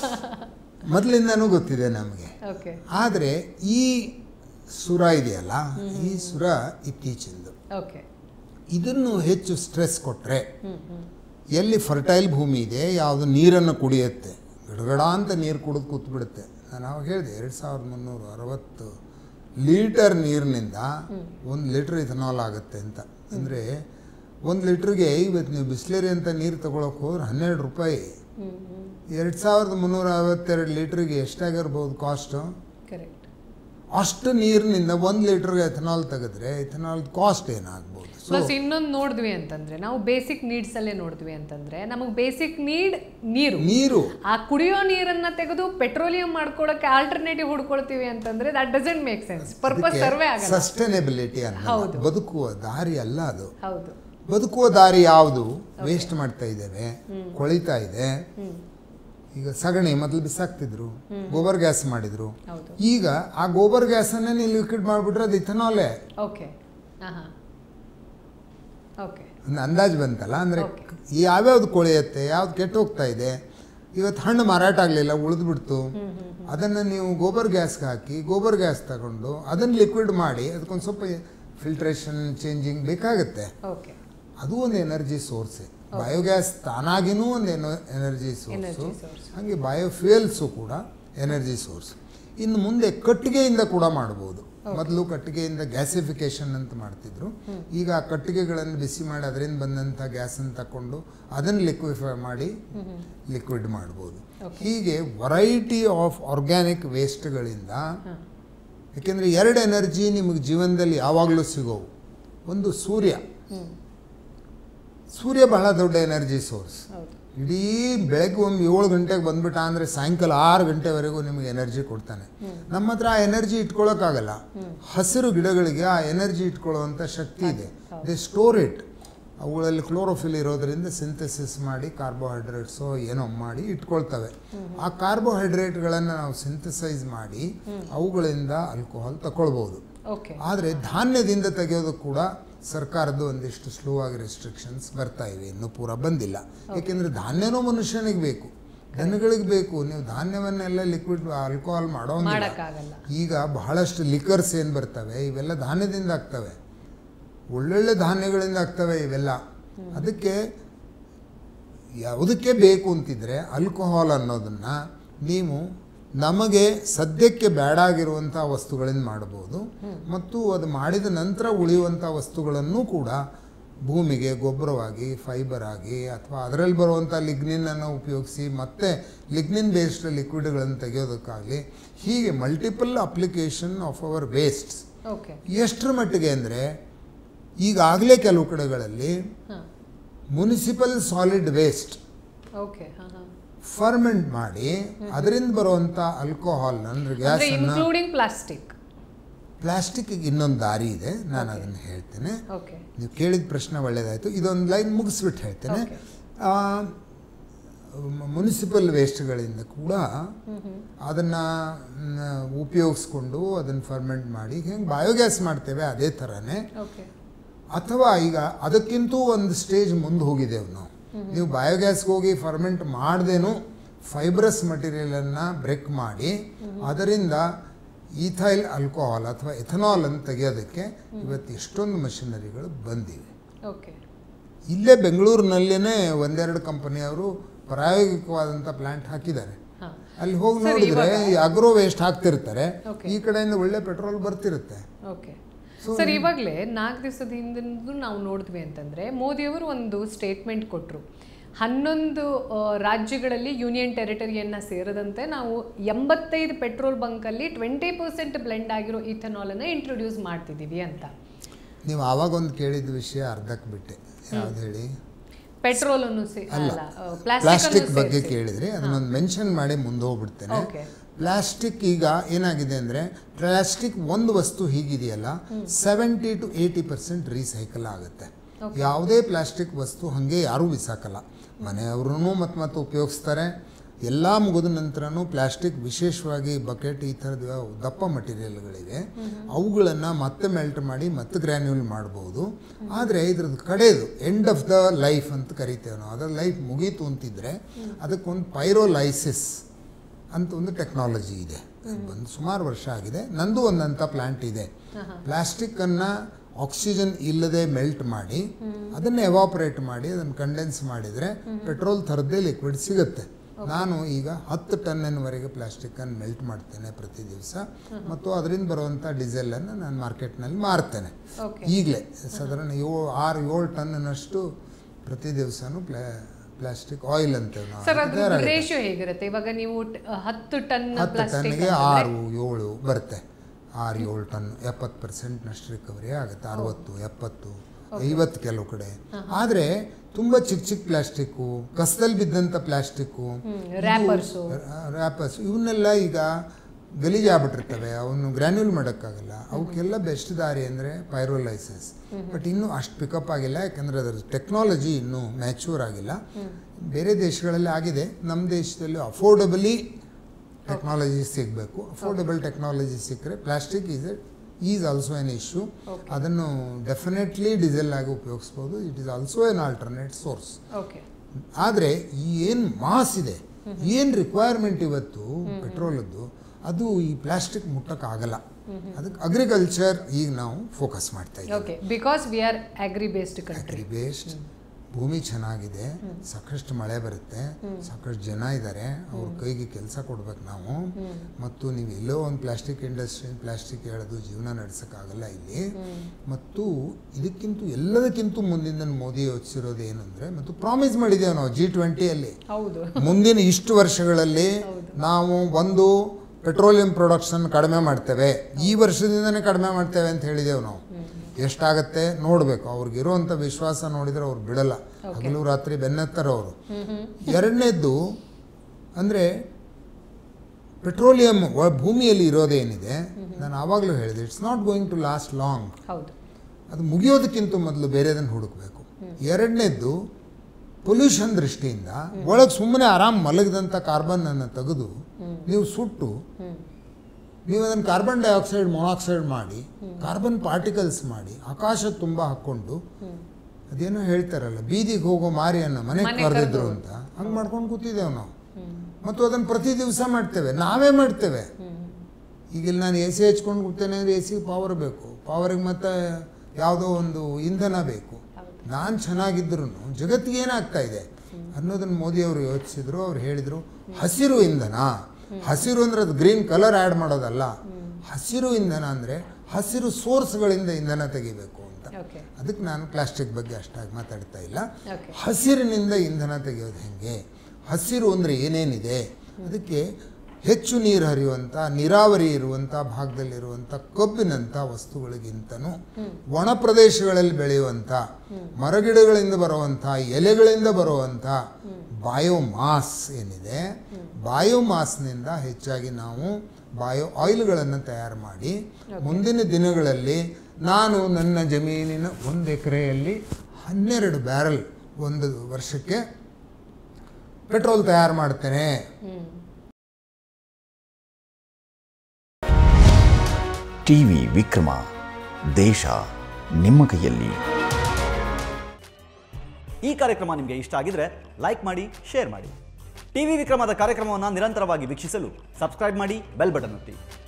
ಮೊದಲಿಂದನೂ ಗೊತ್ತಿದೆ ನಮಗೆ ಓಕೆ ಆದರೆ ಈ ಸುರ ಇದೆಯಲ್ಲ ಈ ಸುರ ಇತ್ತೀಚಿಂದು ಓಕೆ ಇದನ್ನು ಹೆಚ್ಚು ಸ್ಟ್ರೆಸ್ ಕೊಟ್ಟರೆ ಹ್ಞೂ ಹ್ಞೂ ಎಲ್ಲಿ ಫರ್ಟೈಲ್ ಭೂಮಿ ಇದೆ ಯಾವುದು ನೀರನ್ನು ಕುಡಿಯುತ್ತೆ ಗಡಗಡ ಅಂತ ನೀರು ಕುಡಿದು ಕೂತ್ಬಿಡುತ್ತೆ ನಾನು ಅವಾಗ ಹೇಳಿದೆ ಎರಡು ಸಾವಿರದ ಮುನ್ನೂರ ಅರವತ್ತು ಲೀಟರ್ ನೀರಿನಿಂದ ಒಂದು ಲೀಟ್ರ್ ಇಥನಾಲ್ ಆಗುತ್ತೆ ಅಂತ ಅಂದರೆ ಒಂದು ಲೀಟ್ರಿಗೆ ಇವತ್ತು ನೀವು ಬಿಸ್ಲೇರಿ ಅಂತ ನೀರು ತಗೊಳಕ್ಕೆ ಹೋದ್ರೆ ಹನ್ನೆರಡು ರೂಪಾಯಿ ಹ್ಞೂ ಹ್ಞೂ ಎರಡು ಸಾವಿರದ ಮುನ್ನೂರ ಐವತ್ತೆರಡು ಲೀಟ್ರಿಗೆ ಎಷ್ಟಾಗಿರ್ಬೋದು ಕಾಸ್ಟು ಕರೆಕ್ಟ್ ಅಷ್ಟು ನೀರಿನಿಂದ ಒಂದು ಲೀಟ್ರಿಗೆ ಎಥನಾಲ್ ತೆಗೆದ್ರೆ ಎಥನಾಲ್ ಕಾಸ್ಟ್ ಏನಾಗ್ಬೋದು ಸೊ ಪ್ಲಸ್ ಇನ್ನೊಂದು ನೋಡಿದ್ವಿ ಅಂತಂದ್ರೆ ನಾವು ಬೇಸಿಕ್ ನೀಡ್ಸ್ ಅಲ್ಲೇ ನೋಡಿದ್ವಿ ಅಂತಂದ್ರೆ ನಮಗೆ ಬೇಸಿಕ್ ನೀಡ್ ನೀರು ನೀರು ಆ ಕುಡಿಯೋ ನೀರನ್ನ ತೆಗೆದು ಪೆಟ್ರೋಲಿಯಂ ಮಾಡ್ಕೊಳಕ್ಕೆ ಆಲ್ಟರ್ನೇಟಿವ್ ಹುಡ್ಕೊಳ್ತೀವಿ ಅಂತಂದ್ರೆ that doesn't make sense purpose serve ಆಗಲ್ಲ ಸಸ್ಟೈನೇಬಿಲಿಟಿ ಅನ್ನೋ ಹೌದು. ಬದುಕುವ ದಾರಿ ಅಲ್ಲ ಅದು ಹೌದು ಬದುಕುವ ದಾರಿ ಯಾವುದು ವೇಸ್ಟ್ ಮಾಡ್ತಾ ಇದ್ದೇವೆ ಕೊಳಿತಾ ಇದೆ ಈಗ ಸಗಣಿ ಮೊದಲು ಬಿಸಾಕ್ತಿದ್ರು ಗೋಬರ್ ಗ್ಯಾಸ್ ಮಾಡಿದ್ರು ಹೌದು ಈಗ ಆ ಗೋಬರ್ ಗ್ಯಾಸನ್ನೇ ನೀವು ಲಿಕ್ವಿಡ್ ಮಾಡಿಬಿಟ್ರೆ ಅದು ಇಥನಾಲೇ ಓಕೆ ಹಾಂ ಹಾಂ ಓಕೆ ಒಂದು ಅಂದಾಜು ಬಂತಲ್ಲ ಅಂದರೆ Okay. ಯಾವ್ಯಾವ್ದು ಕೊಳೆಯುತ್ತೆ ಯಾವ್ದು ಕೆಟ್ಟು ಹೋಗ್ತಾ ಇದೆ ಇವತ್ತು ಹಣ್ಣು ಮಾರಾಟ ಆಗಲಿಲ್ಲ ಉಳಿದ್ಬಿಡ್ತು ಅದನ್ನು ನೀವು ಗೋಬರ್ ಗ್ಯಾಸ್ಗೆ ಹಾಕಿ ಗೋಬರ್ ಗ್ಯಾಸ್ ತಗೊಂಡು ಅದನ್ನು ಲಿಕ್ವಿಡ್ ಮಾಡಿ ಅದಕ್ಕೊಂದು ಸ್ವಲ್ಪ ಫಿಲ್ಟ್ರೇಷನ್ ಚೇಂಜಿಂಗ್ ಬೇಕಾಗುತ್ತೆ ಓಕೆ ಅದು ಒಂದು ಎನರ್ಜಿ ಸೋರ್ಸೆ ಬಯೋಗ್ಯಾಸ್ ತಾನಾಗಿನೂ ಒಂದು ಎನೋ ಎನರ್ಜಿ ಸೋರ್ಸು Energy source. ಹಾಗೆ ಬಯೋಫ್ಯೂಯಲ್ಸು ಕೂಡ ಎನರ್ಜಿ ಸೋರ್ಸ್ ಇನ್ನು ಮುಂದೆ ಕಟ್ಟಿಗೆಯಿಂದ ಕೂಡ ಮಾಡ್ಬೋದು ಮೊದಲು ಕಟ್ಟಿಗೆಯಿಂದ ಗ್ಯಾಸಿಫಿಕೇಶನ್ ಅಂತ ಮಾಡ್ತಿದ್ರು ಈಗ ಆ ಕಟ್ಟಿಗೆಗಳನ್ನು ಬಿಸಿ ಮಾಡಿ ಅದರಿಂದ ಬಂದಂಥ ಗ್ಯಾಸನ್ನು ತಗೊಂಡು ಅದನ್ನು ಲಿಕ್ವಿಫೈ ಮಾಡಿ ಲಿಕ್ವಿಡ್ ಮಾಡ್ಬೋದು ಹೀಗೆ ವೆರೈಟಿ ಆಫ್ ಆರ್ಗ್ಯಾನಿಕ್ ವೇಸ್ಟ್ಗಳಿಂದ ಯಾಕೆಂದರೆ ಎರಡು ಎನರ್ಜಿ ನಿಮಗೆ ಜೀವನದಲ್ಲಿ ಯಾವಾಗಲೂ ಸಿಗೋವು ಒಂದು ಸೂರ್ಯ ಸೂರ್ಯ ಬಹಳ ದೊಡ್ಡ ಎನರ್ಜಿ ಸೋರ್ಸ್ ಹೌದು ಇಡೀ ಬೆಳಗ್ಗೆ ಒಂದು ಏಳು ಗಂಟೆಗೆ ಬಂದ್ಬಿಟ್ಟ ಅಂದರೆ ಸಾಯಂಕಾಲ ಆರು ಗಂಟೆವರೆಗೂ ನಿಮಗೆ ಎನರ್ಜಿ ಕೊಡ್ತಾನೆ ನಮ್ಮ ಹತ್ರ ಆ ಎನರ್ಜಿ ಇಟ್ಕೊಳ್ಳೋಕ್ಕಾಗಲ್ಲ ಹಸಿರು ಗಿಡಗಳಿಗೆ ಆ ಎನರ್ಜಿ ಇಟ್ಕೊಳ್ಳುವಂಥ ಶಕ್ತಿ ಇದೆ ದೇ ಸ್ಟೋರ್ ಇಟ್ ಅವುಗಳಲ್ಲಿ ಕ್ಲೋರೋಫಿಲ್ ಇರೋದ್ರಿಂದ ಸಿಂಥಸಿಸ್ ಮಾಡಿ ಕಾರ್ಬೋಹೈಡ್ರೇಟ್ಸೋ ಏನೋ ಮಾಡಿ ಇಟ್ಕೊಳ್ತವೆ ಆ ಕಾರ್ಬೋಹೈಡ್ರೇಟ್ಗಳನ್ನು ನಾವು ಸಿಂಥಸೈಸ್ ಮಾಡಿ ಅವುಗಳಿಂದ ಆಲ್ಕೋಹಾಲ್ ತಗೊಳ್ಬೋದು ಓಕೆ ಆದರೆ ಧಾನ್ಯದಿಂದ ತೆಗೆಯೋದು ಕೂಡ ಸರ್ಕಾರದ ಒಂದಿಷ್ಟು ಸ್ಲೋ ಆಗಿ ರೆಸ್ಟ್ರಿಕ್ಷನ್ಸ್ ಬರ್ತಾ ಇವೆ ಇನ್ನೂ ಪೂರ ಬಂದಿಲ್ಲ ಏಕೆಂದರೆ ಧಾನ್ಯನೂ ಮನುಷ್ಯನಿಗೆ ಬೇಕು ದನಗಳಿಗೆ ಬೇಕು ನೀವು ಧಾನ್ಯವನ್ನೆಲ್ಲ ಲಿಕ್ವಿಡ್ ಆಲ್ಕೋಹಾಲ್ ಮಾಡೋ ಮಾಡೋಕ್ಕಾಗಲ್ಲ ಈಗ ಬಹಳಷ್ಟು ಲಿಕರ್ಸ್ ಏನು ಬರ್ತವೆ ಇವೆಲ್ಲ ಧಾನ್ಯದಿಂದ ಆಗ್ತವೆ ಒಳ್ಳೊಳ್ಳೆ ಧಾನ್ಯಗಳಿಂದ ಆಗ್ತವೆ ಇವೆಲ್ಲ ಅದಕ್ಕೆ ಯಾವುದಕ್ಕೆ ಬೇಕು ಅಂತಿದ್ರೆ ಆಲ್ಕೋಹಾಲ್ ಅನ್ನೋದನ್ನ ನೀವು ನಮಗೆ ಸದ್ಯಕ್ಕೆ ಬೇಡಾಗಿರುವಂಥ ವಸ್ತುಗಳಿಂದ ಮಾಡ್ಬೋದು ಮತ್ತು ಅದು ಮಾಡಿದ ನಂತರ ಉಳಿಯುವಂಥ ವಸ್ತುಗಳನ್ನು ಕೂಡ ಭೂಮಿಗೆ ಗೊಬ್ಬರವಾಗಿ ಫೈಬರ್ ಆಗಿ ಅಥವಾ ಅದರಲ್ಲಿ ಬರುವಂಥ ಲಿಗ್ನಿನನ್ನು ಉಪಯೋಗಿಸಿ ಮತ್ತೆ ಲಿಗ್ನಿನ್ ಬೇಸ್ಡ್ ಲಿಕ್ವಿಡ್ಗಳನ್ನು ತೆಗೆಯೋದಕ್ಕಾಗಲಿ ಹೀಗೆ multiple application of our wastes okay ಎಷ್ಟರ ಮಟ್ಟಿಗೆ ಅಂದರೆ ಈಗಾಗಲೇ ಕೆಲವು ಕಡೆಗಳಲ್ಲಿ ಹಾಂ ಮುನಿಸಿಪಲ್ ಸಾಲಿಡ್ ವೇಸ್ಟ್ ಓಕೆ ಹಾಂ ಹಾಂ ಫರ್ಮೆಂಟ್ ಮಾಡಿ ಅದರಿಂದ ಬರುವಂಥ ಆಲ್ಕೋಹಾಲ್ ಅಂದರೆ ಅಂದ್ರೆ ಗ್ಯಾಸನ್ನು ಇನ್ಕ್ಲೂಡಿಂಗ್ ಪ್ಲಾಸ್ಟಿಕ್ ಪ್ಲಾಸ್ಟಿಕ್ಗೆ ಇನ್ನೊಂದು ದಾರಿ ಇದೆ ನಾನು ಅದನ್ನು ಹೇಳ್ತೇನೆ ಓಕೆ ನೀವು ಕೇಳಿದ ಪ್ರಶ್ನೆ ಒಳ್ಳೆಯದಾಯಿತು ಇದೊಂದು ಲೈನ್ ಮುಗಿಸ್ಬಿಟ್ಟು ಹೇಳ್ತೇನೆ Okay. ಮುನಿಸಿಪಲ್ ವೇಸ್ಟ್ಗಳಿಂದ ಕೂಡ ಅದನ್ನು ಉಪಯೋಗಿಸ್ಕೊಂಡು ಅದನ್ನು ಫರ್ಮೆಂಟ್ ಮಾಡಿ ಹೆಂಗೆ ಬಯೋಗ್ಯಾಸ್ ಮಾಡ್ತೇವೆ ಅದೇ ಥರನೇ ಓಕೆ ಅಥವಾ ಈಗ ಅದಕ್ಕಿಂತೂ ಒಂದು ಸ್ಟೇಜ್ ಮುಂದೆ ಹೋಗಿದ್ದೇವೆ ನಾವು ನೀವು ಬಯೋಗ್ಯಾಸ್ಗೆ ಹೋಗಿ ಫರ್ಮೆಂಟ್ ಮಾಡ್ದೇನು ಫೈಬ್ರಸ್ ಮಟೀರಿಯಲನ್ನು ಬ್ರೇಕ್ ಮಾಡಿ ಅದರಿಂದ ಈಥೈಲ್ ಆಲ್ಕೋಹಾಲ್ ಅಥವಾ ಎಥನಾಲ್ ಅನ್ನು ತೆಗೆಯೋದಕ್ಕೆ ಇವತ್ತು ಎಷ್ಟೊಂದು ಮಷಿನರಿಗಳು ಬಂದಿವೆ ಓಕೆ ಇಲ್ಲೇ ಬೆಂಗಳೂರಿನಲ್ಲೇ ಒಂದೆರಡು ಕಂಪನಿಯವರು ಪ್ರಾಯೋಗಿಕವಾದಂಥ ಪ್ಲಾಂಟ್ ಹಾಕಿದ್ದಾರೆ ಹಾಂ ಅಲ್ಲಿ ಹೋಗಿ ಸರ್, ನೋಡಿದ್ರೆ ಇವಾಗ- ಈ ಅಗ್ರೋ ವೇಸ್ಟ್ ಹಾಕ್ತಿರ್ತಾರೆ Okay. ಈ ಕಡೆಯಿಂದ ಒಳ್ಳೆ ಪೆಟ್ರೋಲ್ ಬರ್ತಿರುತ್ತೆ ಓಕೆ So- ಸರ್ ಇವಾಗಲೇ ನಾಲ್ಕು ದಿವಸದ ಹಿಂದಿಂದು ನಾವು ನೋಡಿದ್ವಿ ಅಂತಂದರೆ ಮೋದಿಯವರು ಒಂದು ಸ್ಟೇಟ್ಮೆಂಟ್ ಕೊಟ್ಟರು ಹನ್ನೊಂದು ಆ, ರಾಜ್ಯಗಳಲ್ಲಿ ಯೂನಿಯನ್ ಟೆರಿಟರಿಯನ್ನು ಸೇರದಂತೆ ನಾವು ಎಂಬತ್ತೈದು ಪೆಟ್ರೋಲ್ ಬಂಕಲ್ಲಿ ಟ್ವೆಂಟಿ ಪರ್ಸೆಂಟ್ ಬ್ಲೆಂಡ್ ಆಗಿರೋ ಇಥನಾಲನ್ನು ಇಂಟ್ರೊಡ್ಯೂಸ್ ಮಾಡ್ತಿದ್ದೀವಿ ಅಂತ ನೀವು ಆವಾಗ ಒಂದು ಕೇಳಿದ ವಿಷಯ ಅರ್ಧಕ್ಕೆ ಬಿಟ್ಟೆ ಯಾವ್ದು ಹೇಳಿ ಪೆಟ್ರೋಲ್ ಅನ್ನು ಅಲ್ಲ ಅಲ್ಲ ಪ್ಲಾಸ್ಟಿಕ್ ಪ್ಲಾಸ್ಟಿಕ್ ಬಗ್ಗೆ ಕೇಳಿದ್ರೆ ಅದನ್ನೊಂದು ಮೆನ್ಷನ್ ಮಾಡಿ ಮುಂದೆ ಹೋಗ್ಬಿಡ್ತೇನೆ ಓಕೆ ಪ್ಲಾಸ್ಟಿಕ್ ಈಗ ಏನಾಗಿದೆ ಅಂದರೆ ಪ್ಲಾಸ್ಟಿಕ್ ಒಂದು ವಸ್ತು ಹೀಗಿದೆಯಲ್ಲ seventy to eighty percent recycle ಆಗುತ್ತೆ ಯಾವುದೇ ಪ್ಲಾಸ್ಟಿಕ್ ವಸ್ತು ಹಾಗೆ ಯಾರೂ ಬಿಸಾಕಲ್ಲ ಮನೆಯವ್ರೂ ಮತ್ತೆ ಮತ್ತೆ ಉಪಯೋಗಿಸ್ತಾರೆ ಎಲ್ಲ ಮುಗಿದ ನಂತರನೂ ಪ್ಲಾಸ್ಟಿಕ್ ವಿಶೇಷವಾಗಿ ಬಕೆಟ್ ಈ ಥರದ ಯಾವ ದಪ್ಪ ಮಟೀರಿಯಲ್ಗಳಿವೆ ಅವುಗಳನ್ನು ಮತ್ತೆ ಮೆಲ್ಟ್ ಮಾಡಿ ಮತ್ತೆ ಗ್ರ್ಯಾನ್ಯೂಲ್ ಮಾಡ್ಬೋದು ಆದರೆ ಇದ್ರದ್ದು ಕಡೆದು ಎಂಡ್ ಆಫ್ ದ ಲೈಫ್ ಅಂತ ಕರಿತೇವೆ ನಾವು ಅದರ ಲೈಫ್ ಮುಗೀತು ಅಂತಿದ್ರೆ ಅದಕ್ಕೊಂದು ಪೈರೋಲೈಸಿಸ್ ಅಂತ ಒಂದು ಟೆಕ್ನಾಲಜಿ ಇದೆ ಅದು ಬಂದು ಸುಮಾರು ವರ್ಷ ಆಗಿದೆ ನಂದು ಒಂದಂಥ ಪ್ಲಾಂಟ್ ಇದೆ ಪ್ಲಾಸ್ಟಿಕ್ಕನ್ನು ಆಕ್ಸಿಜನ್ ಇಲ್ಲದೆ ಮೆಲ್ಟ್ ಮಾಡಿ ಅದನ್ನು ಎವಾಪರೇಟ್ ಮಾಡಿ ಅದನ್ನು ಕಂಡೆನ್ಸ್ ಮಾಡಿದರೆ ಪೆಟ್ರೋಲ್ ಥರದ್ದೇ ಲಿಕ್ವಿಡ್ ಸಿಗುತ್ತೆ ನಾನು ಈಗ ಹತ್ತು ಟನ್ನಿನವರೆಗೆ ಪ್ಲಾಸ್ಟಿಕ್ಕನ್ನು ಮೆಲ್ಟ್ ಮಾಡ್ತೇನೆ ಪ್ರತಿ ದಿವಸ ಮತ್ತು ಅದರಿಂದ ಬರುವಂಥ ಡೀಸೆಲನ್ನು ನಾನು ಮಾರ್ಕೆಟ್ನಲ್ಲಿ ಮಾರ್ತೇನೆ ಓಕೆ ಈಗಲೇ ಸಾಧಾರಣ ಏಳು ಆರು ಏಳು ಟನ್ನಷ್ಟು ಪ್ರತಿ ದಿವಸನೂ ಪ್ಲಾ ಪ್ಲಾಸ್ಟಿಕ್ ಆಯಿಲ್ ಅಂತೇವೆ ನಾವು ಸರ್ ಅದಕ್ಕೆ ಅದ್ರ ತಯಾರಾಗುತ್ತೆ. ರೇಷಿಯೋ ಹೇಗಿರುತ್ತೆ ಇವಾಗ ನೀವು ಟ- ಹತ್ತು ಟನ್ ಹತ್ತು ಪ್ಲಾಸ್ಟಿಕ್ ಟನ್ನಿಗೆ ಆರು ಏಳು ಬರುತ್ತೆ ಆರು ಏಳು ಟನ್ ಎಪ್ಪತ್ತು ಪರ್ಸೆಂಟ್ನಷ್ಟು ರಿಕವರಿ ಆಗುತ್ತೆ ಅರವತ್ತು ಎಪ್ಪತ್ತು ಐವತ್ತು ಕೆಲವು ಕಡೆ ಆದರೆ ತುಂಬ ಚಿಕ್ಕ ಚಿಕ್ಕ ಪ್ಲಾಸ್ಟಿಕ್ಕು ಕಸದಲ್ಲಿ ಬಿದ್ದಂಥ ಪ್ಲಾಸ್ಟಿಕ್ಕು ರ್ಯಾಪರ್ಸು ರ್ಯಾಪರ್ಸ್ ಇವನ್ನೆಲ್ಲ ಈಗ ಗಲೀಜಾಗ್ಬಿಟ್ಟಿರ್ತವೆ ಅವನು ಗ್ರ್ಯಾನ್ಯೂಲ್ ಮಾಡೋಕ್ಕಾಗಲ್ಲ ಅವಕ್ಕೆಲ್ಲ ಬೆಸ್ಟ್ ದಾರಿ ಅಂದರೆ ಪೈರೋಲೈಸಿಸ್ ಬಟ್ ಇನ್ನೂ ಅಷ್ಟು ಪಿಕಪ್ ಆಗಿಲ್ಲ ಯಾಕಂದರೆ ಅದರ ಟೆಕ್ನಾಲಜಿ ಇನ್ನೂ ಮ್ಯಾಚ್ಯೂರ್ ಆಗಿಲ್ಲ ಬೇರೆ ದೇಶಗಳಲ್ಲಿ ಆಗಿದೆ ನಮ್ಮ ದೇಶದಲ್ಲಿ ಅಫೋರ್ಡಬಲಿ ಟೆಕ್ನಾಲಜಿ ಸಿಗಬೇಕು ಅಫೋರ್ಡಬಲ್ ಟೆಕ್ನಾಲಜಿ ಸಿಕ್ಕರೆ plastic is is also an issue ಅದನ್ನು ಡೆಫಿನೆಟ್ಲಿ ಡೀಸೆಲ್ ಆಗಿ ಉಪಯೋಗಿಸ್ಬೋದು it is also an alternate source okay ಆದರೆ ಈ ಏನು ಮಾಸ್ ಇದೆ ಏನು ರಿಕ್ವೈರ್ಮೆಂಟ್ ಇವತ್ತು ಪೆಟ್ರೋಲದ್ದು ಅದು ಈ ಪ್ಲಾಸ್ಟಿಕ್ ಮುಟ್ಟಕ್ಕಾಗಲ್ಲ ಅದಕ್ಕೆ ಅಗ್ರಿಕಲ್ಚರ್ ಈಗ ನಾವು ಫೋಕಸ್ ಮಾಡ್ತಾ ಇದ್ದೀವಿ okay because we are agri based country agri based ಭೂಮಿ ಚೆನ್ನಾಗಿದೆ ಸಾಕಷ್ಟು ಮಳೆ ಬರುತ್ತೆ ಸಾಕಷ್ಟು ಜನ ಇದ್ದಾರೆ ಅವ್ರ ಕೈಗೆ ಕೆಲಸ ಕೊಡ್ಬೇಕು ನಾವು ಮತ್ತು ನೀವು ಎಲ್ಲೋ ಒಂದು ಪ್ಲಾಸ್ಟಿಕ್ ಇಂಡಸ್ಟ್ರಿ ಪ್ಲಾಸ್ಟಿಕ್ ಹೇಳೋದು ಜೀವನ ನಡೆಸೋಕ್ಕಾಗಲ್ಲ ಇಲ್ಲಿ ಮತ್ತು ಇದಕ್ಕಿಂತ ಎಲ್ಲದಕ್ಕಿಂತ ಮುಂದಿನ ಮೋದಿ ಯೋಚಿಸಿರೋದು ಏನಂದರೆ ಮತ್ತು ಪ್ರಾಮಿಸ್ ಮಾಡಿದ್ದೇವೆ ನಾವು ಜಿ ಟ್ವೆಂಟಿಯಲ್ಲಿ ಹೌದು ಮುಂದಿನ ಇಷ್ಟು ವರ್ಷಗಳಲ್ಲಿ ನಾವು ಒಂದು ಪೆಟ್ರೋಲಿಯಂ ಪ್ರೊಡಕ್ಷನ್ ಕಡಿಮೆ ಮಾಡ್ತೇವೆ ಈ ವರ್ಷದಿಂದನೇ ಕಡಿಮೆ ಮಾಡ್ತೇವೆ ಅಂತ ಹೇಳಿದೆವು ನಾವು ಎಷ್ಟಾಗತ್ತೆ ನೋಡಬೇಕು ಅವ್ರಿಗಿರುವಂಥ ವಿಶ್ವಾಸ ನೋಡಿದರೆ ಅವ್ರು ಬಿಡಲ್ಲ ಹಗಲು ರಾತ್ರಿ ಬೆನ್ನತ್ತರ ಅವರು ಎರಡನೇದ್ದು ಅಂದರೆ ಪೆಟ್ರೋಲಿಯಂ ಭೂಮಿಯಲ್ಲಿ ಇರೋದೇನಿದೆ ನಾನು ಆವಾಗಲೂ ಹೇಳಿದೆ it's not going to last long ಹೌದು ಅದು ಮುಗಿಯೋದಕ್ಕಿಂತ ಮೊದಲು ಬೇರೆದನ್ನು ಹುಡುಕಬೇಕು ಎರಡನೇದ್ದು ಪೊಲ್ಯೂಷನ್ ದೃಷ್ಟಿಯಿಂದ ಒಳಗೆ ಸುಮ್ಮನೆ ಆರಾಮ್ ಮಲಗದಂಥ ಕಾರ್ಬನ್ನನ್ನು ತೆಗೆದು ನೀವು ಸುಟ್ಟು ನೀವು ಅದನ್ನು ಕಾರ್ಬನ್ ಡೈಆಕ್ಸೈಡ್ ಮೊನಾಕ್ಸೈಡ್ ಮಾಡಿ ಕಾರ್ಬನ್ ಪಾರ್ಟಿಕಲ್ಸ್ ಮಾಡಿ ಆಕಾಶ ತುಂಬ ಹಾಕ್ಕೊಂಡು ಅದೇನೋ ಹೇಳ್ತಾರಲ್ಲ ಬೀದಿಗೆ ಹೋಗೋ ಮಾರಿಯನ್ನು ಮನೆಗೆ ಮನೆ ಕರೆದಿದ್ರು ಕರ್ದು. ಅಂತ ಹಂಗೆ ಮಾಡ್ಕೊಂಡು ಕೂತಿದ್ದೇವೆ ನಾವು ಮತ್ತು ಅದನ್ನು ಪ್ರತಿ ದಿವಸ ಮಾಡ್ತೇವೆ ನಾವೇ ಮಾಡ್ತೇವೆ ಈಗ ಇಲ್ಲಿ ನಾನು ಎ ಸಿ ಹಚ್ಕೊಂಡು ಕೂತೇನೆ ಅಂದರೆ ಎ ಸಿ ಪವರ್ ಬೇಕು ಪವರಿಗೆ ಮತ್ತೆ ಯಾವುದೋ ಒಂದು ಇಂಧನ ಬೇಕು ನಾನು ಚೆನ್ನಾಗಿದ್ರು ಜಗತ್ತಿಗೆ ಏನಾಗ್ತಾ ಇದೆ ಅನ್ನೋದನ್ನು ಮೋದಿಯವರು ಯೋಚಿಸಿದ್ರು ಅವ್ರು ಹೇಳಿದರು ಹಸಿರು ಇಂಧನ ಹಸಿರು ಅಂದರೆ ಅದು ಗ್ರೀನ್ ಕಲರ್ ಆ್ಯಡ್ ಮಾಡೋದಲ್ಲ ಹಸಿರು ಇಂಧನ ಅಂದರೆ ಹಸಿರು ಸೋರ್ಸ್ಗಳಿಂದ ಇಂಧನ ತೆಗಿಬೇಕು ಅಂತ ಓಕೆ ಅದಕ್ಕೆ ನಾನು ಪ್ಲಾಸ್ಟಿಕ್ ಬಗ್ಗೆ ಅಷ್ಟಾಗಿ ಮಾತಾಡ್ತಾ ಇಲ್ಲ ಓಕೆ ಹಸಿರಿನಿಂದ ಇಂಧನ ತೆಗೆಯೋದು ಹೆಂಗೆ ಹಸಿರು ಅಂದರೆ ಏನೇನಿದೆ ಅದಕ್ಕೆ ಹೆಚ್ಚು ನೀರು ಹರಿಯುವಂಥ ನೀರಾವರಿ ಇರುವಂಥ ಭಾಗದಲ್ಲಿರುವಂಥ ಕಬ್ಬಿನಂಥ ವಸ್ತುಗಳಿಗಿಂತನೂ ಒಣ ಪ್ರದೇಶಗಳಲ್ಲಿ ಬೆಳೆಯುವಂಥ ಮರಗಿಡಗಳಿಂದ ಬರುವಂಥ ಎಲೆಗಳಿಂದ ಬರುವಂಥ ಬಯೋಮಾಸ್ ಏನಿದೆ ಬಯೋಮಾಸ್ನಿಂದ ಹೆಚ್ಚಾಗಿ ನಾವು ಬಯೋ ಆಯಿಲ್ಗಳನ್ನು ತಯಾರು ಮಾಡಿ ಮುಂದಿನ ದಿನಗಳಲ್ಲಿ ನಾನು ನನ್ನ ಜಮೀನಿನ ಒಂದು ಎಕರೆಯಲ್ಲಿ ಹನ್ನೆರಡು ಬ್ಯಾರಲ್ ಒಂದು ವರ್ಷಕ್ಕೆ ಪೆಟ್ರೋಲ್ ತಯಾರು ಮಾಡ್ತೇನೆ ಟಿವಿ ವಿಕ್ರಮ ದೇಶ ನಿಮ್ಮ ಕೈಯಲ್ಲಿ ಈ ಕಾರ್ಯಕ್ರಮ ನಿಮಗೆ ಇಷ್ಟ ಆಗಿದ್ರೆ ಲೈಕ್ ಮಾಡಿ ಶೇರ್ ಮಾಡಿ ಟಿವಿ ವಿಕ್ರಮದ ಕಾರ್ಯಕ್ರಮವನ್ನು ನಿರಂತರವಾಗಿ ವೀಕ್ಷಿಸಲು ಸಬ್ಸ್ಕ್ರೈಬ್ ಮಾಡಿ ಬೆಲ್ ಬಟನ್ ಒತ್ತಿ